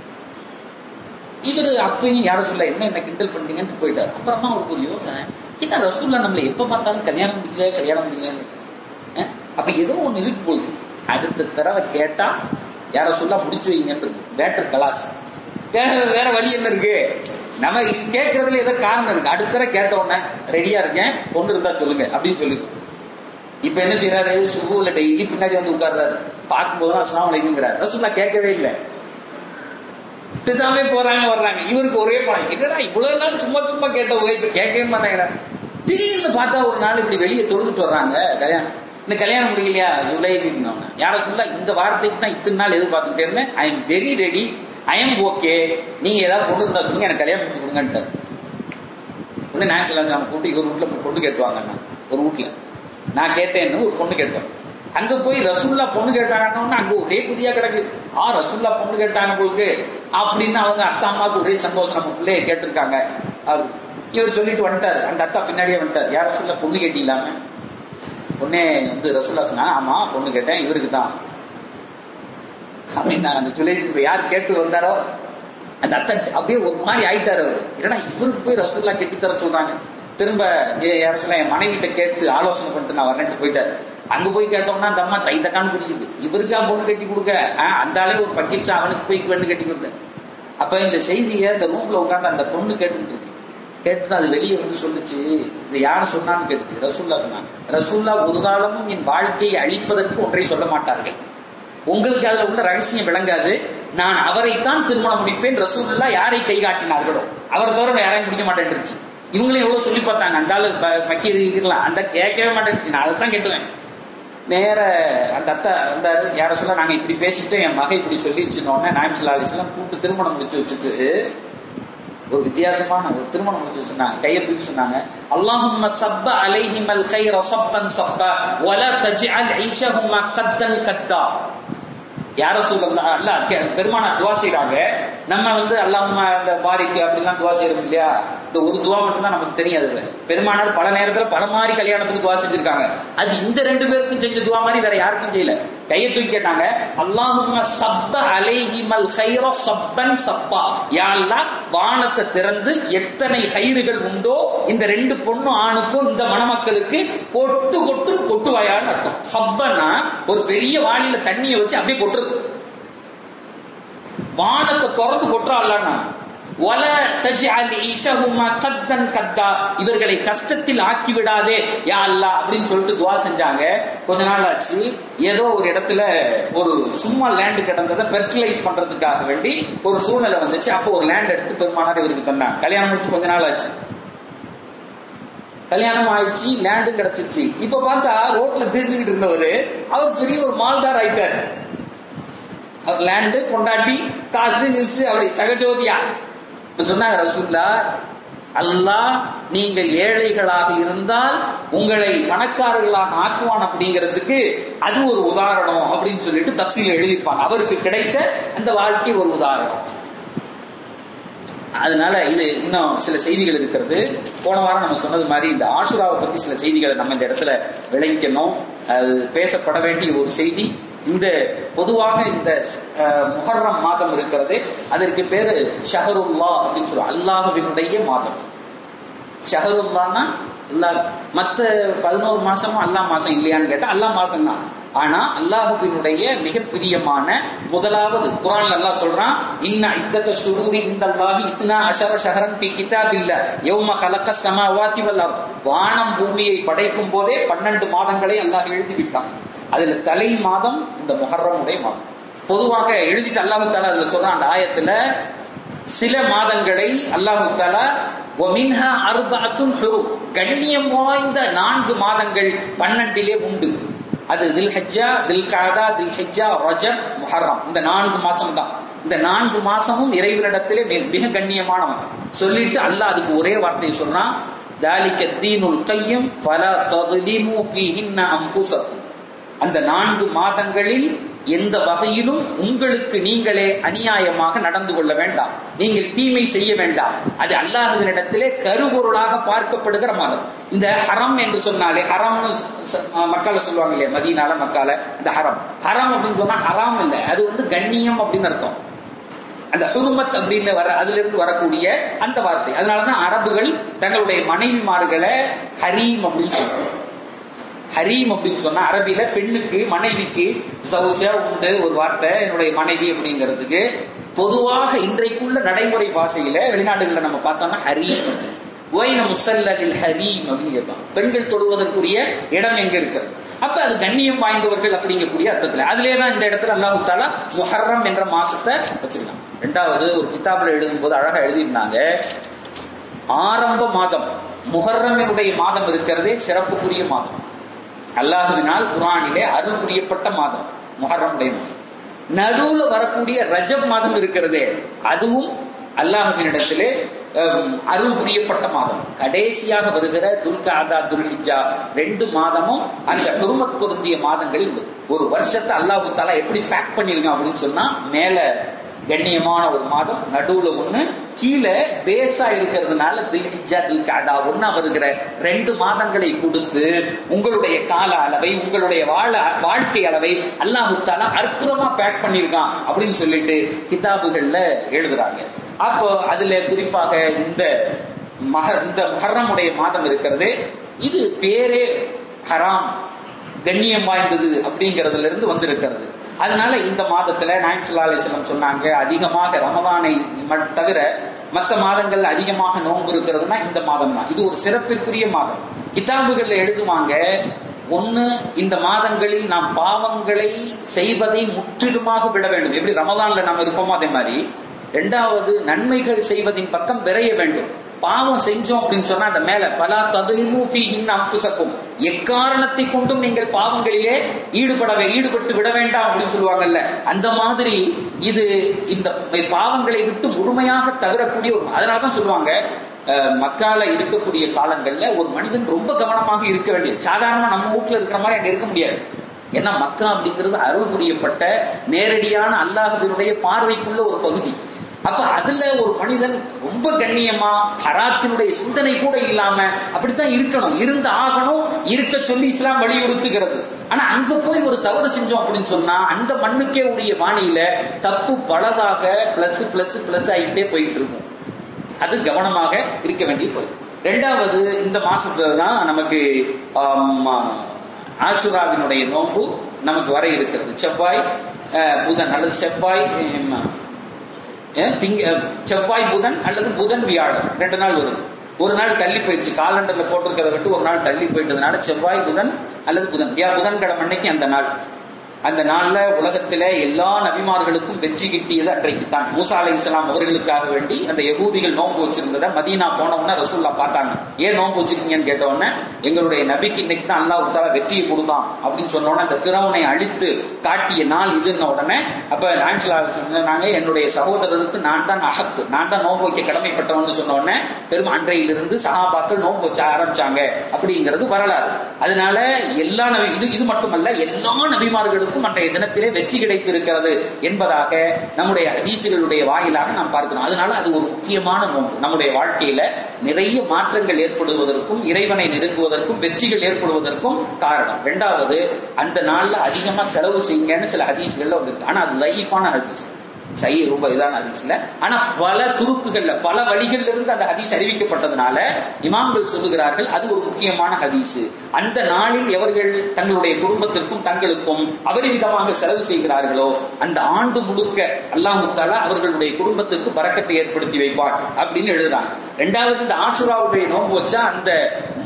இவரு அப்பயும் யார சொல்ல என்ன என்ன கிண்டல் பண்ணீங்கன்னு போயிட்டாரு அப்புறமா அவருக்கு ஒரு யோசனை என்ன ரசூல்லா நம்மள எப்ப பார்த்தாலும் கல்யாணம் முடிக்கல கல்யாணம் முடிக்கலன்னு அப்ப ஏதோ ஒண்ணு இருக்கு போகுது அடுத்த தடவை கேட்டா யார சொல்ல முடிச்சு வைங்கன்றது பேட்டர் கலாஸ் வேற வேற வழி என்ன இருக்கு நம்ம கேட்கறதுல ஏதோ காரணம் இருக்கு அடுத்த தடவை கேட்ட உடனே ரெடியா இருக்கேன் பொண்ணு இருந்தா சொல்லுங்க அப்படின்னு சொல்லி இப்ப என்ன செய்யறாரு சுபுல டெய்லி பின்னாடி வந்து உட்கார்றாரு பார்க்கும்போது அஸ்லாம் வலைக்குங்கிறாரு ரசூல்லா கேட்கவே இல்லை பேசாமே போறாங்க வர்றாங்க இவருக்கு ஒரே படம் என்னடா இவ்வளவு நாள் சும்மா சும்மா கேட்ட இப்ப கேட்கவே மாட்டேங்கிறார் திடீர்னு பார்த்தா ஒரு நாள் இப்படி வெளியே தொழுதுட்டு வர்றாங்க கல்யாணம் இந்த கல்யாணம் முடியலையா ஜூலை யார சொல்ல இந்த வார்த்தைக்கு தான் இத்தனை நாள் எதிர்பார்த்துட்டே இருந்தேன் I am very ready I am okay நீங்க ஏதாவது பொண்ணு இருந்தா சொல்லுங்க எனக்கு கல்யாணம் முடிச்சு கொடுங்கன்ட்டார் உடனே நான் நம்ம கூட்டி ஒரு வீட்டுல பொண்ணு கேட்டுவாங்க ஒரு வீட்டுல நான் கேட்டேன்னு ஒரு பொண்ணு கேட்டோம் அங்க போய் ரசுல்லா பொண்ணு கேட்டாங்கன்னா அங்க ஒரே புதியா கிடக்கு ஆ ரசுல்லா பொண்ணு கேட்டாங்க உங்களுக்கு அப்படின்னு அவங்க அத்தா அம்மாவுக்கு ஒரே சந்தோஷம் நம்ம பிள்ளைய கேட்டிருக்காங்க அவர் இவர் சொல்லிட்டு வந்துட்டாரு அந்த அத்தா பின்னாடியே வந்துட்டார் யார் ரசுல்லா பொண்ணு கேட்டீங்களாம உடனே வந்து ரசுல்லா சொன்னா ஆமா பொண்ணு கேட்டேன் இவருக்கு தான் அப்படின்னு அந்த சொல்லி யார் கேட்டு வந்தாரோ அந்த அத்தை அப்படியே ஒரு மாதிரி ஆயிட்டாரு அவர் ஏன்னா இவருக்கு போய் ரசூல்லா கெட்டி தர சொல்றாங்க திரும்ப யார சொல்ல என் மனைவிட்ட கேட்டு ஆலோசனை பண்ணிட்டு நான் வரேன்ட்டு போயிட்டாரு அங்க போய் கேட்டோம்னா அந்த அம்மா தை தக்கான்னு குடிக்குது இவருக்கா பொண்ணு கட்டி கொடுக்க அந்த ஆளே ஒரு பக்கிச்சா அவனுக்கு போய் பெண்ணு கட்டி கொடுத்தேன் அப்ப இந்த செய்தியை இந்த ரூம்ல உட்காந்து அந்த பொண்ணு கேட்டுட்டு இருக்கு கேட்டு அது வெளியே வந்து சொல்லுச்சு இது யார் சொன்னான்னு கேட்டுச்சு ரசூல்லா சொன்னாங்க ரசூல்லா ஒரு காலமும் என் வாழ்க்கையை அழிப்பதற்கு ஒன்றை சொல்ல மாட்டார்கள் உங்களுக்கு அதுல உள்ள ரகசியம் விளங்காது நான் அவரைத்தான் திருமணம் முடிப்பேன் ரசூல்லா யாரை கை காட்டினார்களோ அவர் தவிர யாரையும் முடிக்க மாட்டேன்ருச்சு இவங்களையும் எவ்வளவு சொல்லி பார்த்தாங்க அந்த ஆளு மக்கி இருக்கலாம் அந்த கேட்கவே மாட்டேன்ருச்சு நான் அதைத்தான் கேட்டுவேன் நேர அந்த அத்தை வந்தாரு யார சொல்ல நாங்க இப்படி பேசிட்டு என் மகை இப்படி சொல்லிச்சுனோடனே நாயம் சொல்லா அலிஸ்லாம் கூப்பிட்டு திருமணம் முடிச்சு வச்சுட்டு ஒரு வித்தியாசமான ஒரு திருமணம் முடிச்சு சொன்னாங்க கையை தூக்கி சொன்னாங்க அல்லாஹும்ம சப்ப அலைஹிமல் கைர சப்பன் சப்ப வல தஜ்அல் ஐஷஹும்ம கத்தன் கத்தா யார சொல்ல அல்ல பெருமான துவா செய்யறாங்க நம்ம வந்து அல்லாம அந்த பாரிக்கு அப்படிலாம் துவா செய்யறோம் இல்லையா இந்த ஒரு துவா மட்டும் தான் நமக்கு தெரியும் அதுல பெருமானார் பல நேரத்துல பல மாதிரி கல்யாணத்துக்கு துவா செஞ்சிருக்காங்க அது இந்த ரெண்டு பேருக்கும் செஞ்ச துவா மாதிரி வேற யாருக்கும் செய்யல கையை தூக்கி கேட்டாங்க அல்லாஹும்ம சப்ப அலைஹிமல் ஹைர சப்பன் சப்பா யாழ்லா வானத்தை திறந்து எத்தனை கயிறுகள் உண்டோ இந்த ரெண்டு பொண்ணு ஆணுக்கும் இந்த மணமக்களுக்கு கொட்டு கொட்டு கொட்டுவாயான்னு அர்த்தம் சப்பன்னா ஒரு பெரிய வாளியில தண்ணியை வச்சு அப்படியே கொட்டுறது வானத்தை திறந்து கொட்டுறாள்னா வல தஜ்அல் ஈஷஹுமா கத்தன் கத்தா இவர்களை கஷ்டத்தில் ஆக்கி விடாதே யா அல்லா அப்படின்னு சொல்லிட்டு துவா செஞ்சாங்க கொஞ்ச நாள் ஆச்சு ஏதோ ஒரு இடத்துல ஒரு சும்மா லேண்ட் கிடந்ததை ஃபெர்டிலைஸ் பண்றதுக்காக வேண்டி ஒரு சூழ்நிலை வந்துச்சு அப்போ ஒரு லேண்ட் எடுத்து பெருமானார் இவருக்கு தந்தாங்க கல்யாணம் முடிச்சு கொஞ்ச நாள் ஆச்சு கல்யாணம் ஆயிடுச்சு லேண்டும் கிடைச்சிச்சு இப்ப பார்த்தா ரோட்ல தெரிஞ்சுக்கிட்டு இருந்தவரு அவர் பெரிய ஒரு மால்தார் ஆயிட்டாரு லேண்டு கொண்டாட்டி காசு கிசு அப்படி சகஜோதியா இப்ப சொன்னாங்க ரசூல்லா அல்லாஹ் நீங்கள் ஏழைகளாக இருந்தால் உங்களை பணக்காரர்களாக ஆக்குவான் அப்படிங்கிறதுக்கு அது ஒரு உதாரணம் அப்படின்னு சொல்லிட்டு தப்சீல எழுதியிருப்பாங்க அவருக்கு கிடைத்த அந்த வாழ்க்கை ஒரு உதாரணம் அதனால இது இன்னும் சில செய்திகள் இருக்கிறது போன வாரம் நம்ம சொன்னது மாதிரி இந்த ஆசுராவை பத்தி சில செய்திகளை நம்ம இந்த இடத்துல விளைவிக்கணும் அது பேசப்பட வேண்டிய ஒரு செய்தி இந்த பொதுவாக இந்த முஹர்ரம் மாதம் இருக்கிறது அதற்கு பேரு ஷஹருல்லா அப்படின்னு சொல்லுவோம் அல்லாஹுவினுடைய மாதம் ஷஹருல்லான்னா அல்லா மத்த பதினோரு மாசமும் அல்லா மாசம் இல்லையான்னு கேட்டா அல்லா மாசம் தான் ஆனா அல்லாஹுவினுடைய மிக பிரியமான முதலாவது குரான் அல்லாஹ் சொல்றான் இன்ன இத்தத்த ஷுரூரி இந்த அல்லாஹி இத்னா அஷர ஷஹரன் பி கிதாப் இல்ல யௌம கலக்க சமாவாதி வல்லாம் வானம் பூமியை படைக்கும் போதே பன்னெண்டு மாதங்களை அல்லாஹ் எழுதி விட்டான் அதுல தலை மாதம் இந்த முஹர்ரமுடைய மாதம் பொதுவாக எழுதிட்டு அல்லாஹு தாலா அதுல சொல்றான் அந்த ஆயத்துல சில மாதங்களை அல்லாஹு தாலா ஒமின்ஹா அர்பஅத்துன் ஹுரும் கண்ணியம் வாய்ந்த நான்கு மாதங்கள் பன்னெண்டிலே உண்டு அது தில் ஹஜ்ஜா தில் காதா தில் ஹஜ்ஜா ரஜப் முஹர்ரம் இந்த நான்கு மாசம் தான் இந்த நான்கு மாசமும் இறைவனிடத்திலே மிக கண்ணியமானவன் சொல்லிட்டு அல்லாஹ் அதுக்கு ஒரே வார்த்தையை சொல்றான் தாலிக்க தீனுல் கையும் பல ததுலிமு ஃபீஹின்ன அம்புசக்கும் அந்த நான்கு மாதங்களில் எந்த வகையிலும் உங்களுக்கு நீங்களே அநியாயமாக நடந்து கொள்ள வேண்டாம் நீங்கள் தீமை செய்ய வேண்டாம் அது அல்லாஹுவினிடத்திலே கருபொருளாக பார்க்கப்படுகிற மாதம் இந்த ஹரம் என்று சொன்னாலே ஹரம்னு மக்களை சொல்லுவாங்க இல்லையா மதியனால மக்கால இந்த ஹரம் ஹரம் அப்படின்னு சொன்னா ஹராம் இல்லை அது வந்து கண்ணியம் அப்படின்னு அர்த்தம் அந்த ஹுருமத் அப்படின்னு வர அதுல இருந்து வரக்கூடிய அந்த வார்த்தை அதனாலதான் அரபுகள் தங்களுடைய மனைவிமார்களை ஹரீம் அப்படின்னு சொல்றாங்க ஹரீம் அப்படின்னு சொன்னா அரபில பெண்ணுக்கு மனைவிக்கு சௌஜா உண்டு ஒரு வார்த்தை என்னுடைய மனைவி அப்படிங்கிறதுக்கு பொதுவாக இன்றைக்குள்ள நடைமுறை பாஷையில வெளிநாடுகள்ல நம்ம பார்த்தோம்னா ஹரீம் ஓய்ன முசல்லில் ஹரீம் அப்படின்னு கேட்பாங்க பெண்கள் தொடுவதற்குரிய இடம் எங்க இருக்கிறது அப்ப அது கண்ணியம் வாய்ந்தவர்கள் அப்படிங்கக்கூடிய அர்த்தத்துல அதுலயே தான் இந்த இடத்துல அல்லாஹு தாலா முஹர்ரம் என்ற மாசத்தை வச்சிருக்காங்க ரெண்டாவது ஒரு கிதாபில் எழுதும் போது அழகா எழுதியிருந்தாங்க ஆரம்ப மாதம் முஹர்ரமினுடைய மாதம் இருக்கிறதே சிறப்புக்குரிய மாதம் அல்லாஹுவினால் குரானிலே அருள் புரியப்பட்ட மாதம் முஹர்ரமுடைய மாதம் நடுவுல வரக்கூடிய ரஜப் மாதம் இருக்கிறதே அதுவும் அல்லாஹுவினிடத்திலே அருள் புரியப்பட்ட மாதம் கடைசியாக வருகிற துல்காதா துல்ஹிஜா ரெண்டு மாதமும் அந்த பெருமத் பொருந்திய மாதங்களில் ஒரு வருஷத்தை அல்லாஹு தாலா எப்படி பேக் பண்ணிருங்க அப்படின்னு சொன்னா மேல கண்ணியமான ஒரு மாதம் நடுவுல ஒண்ணு கீழே பேஸா இருக்கிறதுனால தில்ஹிஜா தில்காடா ஒன்னா வருகிற ரெண்டு மாதங்களை கொடுத்து உங்களுடைய கால அளவை உங்களுடைய வாழ வாழ்க்கை அளவை அல்லாஹு தாலா அற்புதமா பேக் பண்ணிருக்கான் அப்படின்னு சொல்லிட்டு கிதாபுகள்ல எழுதுறாங்க அப்போ அதுல குறிப்பாக இந்த மக இந்த மஹரமுடைய மாதம் இருக்கிறது இது பேரே ஹராம் கண்ணியம் வாய்ந்தது அப்படிங்கறதுல இருந்து வந்திருக்கிறது அதனால இந்த மாதத்துல நாயன்சுல்லா அலிஸ்லம் சொன்னாங்க அதிகமாக ரமதானை தவிர மற்ற மாதங்கள்ல அதிகமாக நோன்பு இருக்கிறதுனா இந்த மாதம் தான் இது ஒரு சிறப்பிற்குரிய மாதம் கிதாபுகள்ல எழுதுவாங்க ஒண்ணு இந்த மாதங்களில் நாம் பாவங்களை செய்வதை முற்றிலுமாக விட வேண்டும் எப்படி ரமதான்ல நாம் இருப்போமோ அதே மாதிரி ரெண்டாவது நன்மைகள் செய்வதின் பக்கம் விரைய வேண்டும் பாவம் செஞ்சோம் அப்படின்னு சொன்னா அந்த மேல பலா ததுலிமு ஃபீஹின் அம்புசக்கும் எக்காரணத்தை கொண்டும் நீங்கள் பாவங்களிலே ஈடுபடவே ஈடுபட்டு விட வேண்டாம் அப்படின்னு சொல்லுவாங்கல்ல அந்த மாதிரி இது இந்த பாவங்களை விட்டு முழுமையாக தவிரக்கூடிய ஒரு அதனாலதான் சொல்லுவாங்க மக்கால இருக்கக்கூடிய காலங்கள்ல ஒரு மனிதன் ரொம்ப கவனமாக இருக்க வேண்டியது சாதாரணமா நம்ம வீட்டுல இருக்கிற மாதிரி அங்க இருக்க முடியாது ஏன்னா மக்கா அப்படிங்கிறது அருள் புரியப்பட்ட நேரடியான அல்லாஹினுடைய பார்வைக்குள்ள ஒரு பகுதி அப்ப அதுல ஒரு மனிதன் ரொம்ப கண்ணியமா ஹராத்தினுடைய சிந்தனை கூட இல்லாம அப்படித்தான் இருக்கணும் இருந்து ஆகணும் இருக்க சொல்லி இஸ்லாம் வலியுறுத்துகிறது ஆனா அங்க போய் ஒரு தவறு செஞ்சோம் அப்படின்னு சொன்னா அந்த மண்ணுக்கே உரிய வாணியில தப்பு பலதாக பிளஸ் பிளஸ் பிளஸ் ஆகிட்டே போயிட்டு இருக்கும் அது கவனமாக இருக்க வேண்டிய போய் ரெண்டாவது இந்த மாசத்துல தான் நமக்கு ஆசுராவினுடைய நோன்பு நமக்கு வர இருக்கிறது செவ்வாய் புதன் அல்லது செவ்வாய் திங்க செவ்வாய் புதன் அல்லது புதன் வியாழன் ரெண்டு நாள் வருது ஒரு நாள் தள்ளி போயிடுச்சு காலண்டர்ல போட்டிருக்கிறத விட்டு ஒரு நாள் தள்ளி போயிட்டதுனால செவ்வாய் புதன் அல்லது புதன் யா புதன்கிழமை அன்னைக்கு அந்த நாள் அந்த நாள்ல உலகத்தில எல்லா நபிமார்களுக்கும் வெற்றி கிட்டியது அன்றைக்கு தான் மூசா அலை இஸ்லாம் அவர்களுக்காக வேண்டி அந்த யகூதிகள் நோன்பு வச்சிருந்ததை மதீனா போனவுடனே ரசூல்லா பார்த்தாங்க ஏன் நோன்பு வச்சிருக்கீங்கன்னு கேட்ட உடனே எங்களுடைய நபிக்கு இன்னைக்கு தான் அல்லாஹ் உத்தால வெற்றியை கொடுத்தான் அப்படின்னு சொன்ன உடனே அந்த சிரவனை அழித்து காட்டிய நாள் இதுன்ன உடனே அப்ப நான்சிலா சொன்னாங்க என்னுடைய சகோதரருக்கு நான் தான் அகக்கு நான் தான் நோன்பு வைக்க கடமைப்பட்டவன்னு சொன்ன உடனே பெரும் அன்றையிலிருந்து சகாபாக்கள் நோன்பு வச்ச ஆரம்பிச்சாங்க அப்படிங்கிறது வரலாறு அதனால எல்லா நபி இது இது மட்டுமல்ல எல்லா நபிமார்களுக்கும் அவர்களுக்கும் அன்றைய தினத்திலே வெற்றி கிடைத்திருக்கிறது என்பதாக நம்முடைய ஹதீசுகளுடைய வாயிலாக நாம் பார்க்கிறோம் அதனால அது ஒரு முக்கியமான நோன்பு நம்முடைய வாழ்க்கையில நிறைய மாற்றங்கள் ஏற்படுவதற்கும் இறைவனை நெருங்குவதற்கும் வெற்றிகள் ஏற்படுவதற்கும் காரணம் ரெண்டாவது அந்த நாள்ல அதிகமா செலவு செய்யுங்கன்னு சில ஹதீஸ்கள்ல வந்து ஆனா அது லைஃபான ஹதீஸ் சை ரொம்ப இதான ஹதீஸ் இல்ல ஆனா பல துருப்புகள்ல பல வழிகள்ல இருந்து அந்த ஹதீஸ் அறிவிக்கப்பட்டதுனால இமாம்கள் சொல்லுகிறார்கள் அது ஒரு முக்கியமான ஹதீஸ் அந்த நாளில் எவர்கள் தங்களுடைய குடும்பத்திற்கும் தங்களுக்கும் அபரிவிதமாக செலவு செய்கிறார்களோ அந்த ஆண்டு முழுக்க அல்லாஹுத்தாலா அவர்களுடைய குடும்பத்திற்கு பறக்கத்தை ஏற்படுத்தி வைப்பார் அப்படின்னு எழுதுறாங்க ரெண்டாவது இந்த ஆசுராவுடைய நோன்பு வச்சா அந்த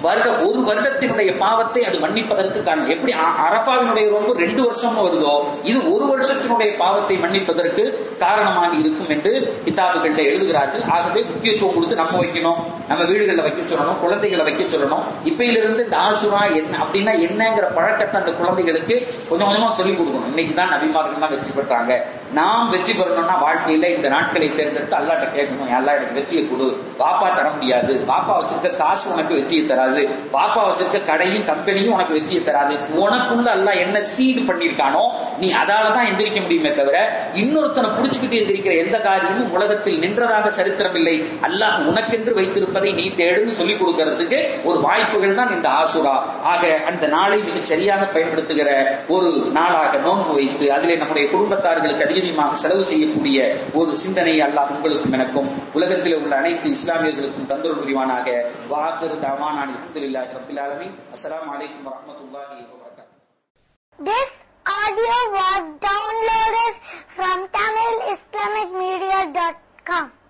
வருட ஒரு வருடத்தினுடைய பாவத்தை அது மன்னிப்பதற்கு காரணம் எப்படி அ- அரபாவினுடைய நோன்பு ரெண்டு வருஷம் வருதோ இது ஒரு வருஷத்தினுடைய பாவத்தை மன்னிப்பதற்கு காரணமாக இருக்கும் என்று கிதாபுகள்ல எழுதுகிறார்கள் ஆகவே முக்கியத்துவம் கொடுத்து நம்ம வைக்கணும் நம்ம வீடுகளில் வைக்க சொல்லணும் குழந்தைகளை வைக்க சொல்லணும் இப்பையிலிருந்து இந்த ஆசுரா என்ன அப்படின்னா என்னங்கிற பழக்கத்தை அந்த குழந்தைகளுக்கு கொஞ்சம் கொஞ்சமா சொல்லிக் கொடுக்கணும் இன்னைக்கு தான் நபிமார்கள் தான் வெற்றி பெற்றாங்க நாம் வெற்றி பெறணும்னா வாழ்க்கையில இந்த நாட்களை தேர்ந்தெடுத்து அல்லாட்ட கேட்கணும் அல்லா எனக்கு வெற்றியை கொடு பாப்பா தர முடியாது பாப்பா வச்சிருக்க காசு உனக்கு வெற்றியை தராது பாப்பா வச்சிருக்க கடையும் கம்பெனியும் உனக்கு வெற்றியை தராது உனக்குள்ள அல்லாஹ் என்ன சீடு பண்ணியிருக்கானோ நீ அதால தான் எந்திரிக்க முடியுமே தவிர இன்னொருத்தனை புடிச்சுக்கிட்டு எந்திரிக்கிற எந்த காரியமும் உலகத்தில் நின்றதாக சரித்திரம் இல்லை அல்லாஹ் உனக்கென்று வைத்திருப்பதை நீ தேடுன்னு சொல்லிக் கொடுக்கறதுக்கு ஒரு வாய்ப்புகள் தான் இந்த ஆசுரா ஆக அந்த நாளை மிகச் சரியாக பயன்படுத்துகிற ஒரு நாளாக நோன்பு வைத்து அதிலே நம்முடைய குடும்பத்தார்களுக்கு அதிகமாக செலவு செய்யக்கூடிய ஒரு சிந்தனை அல்லாஹ் உங்களுக்கும் எனக்கும் உலகத்தில் உள்ள அனைத்து இஸ்லாமியர்களுக்கும் தந்தொரு புரிவானாக வாசரு தவானான் அல்ஹம்துலில்லாஹி ரப்பில் ஆலமீன் அஸ்ஸலாமு அலைக்கும் வரஹ்மத்துல்லாஹி வபரகாத்துஹு This audio was downloaded from TamilIslamicMedia.com.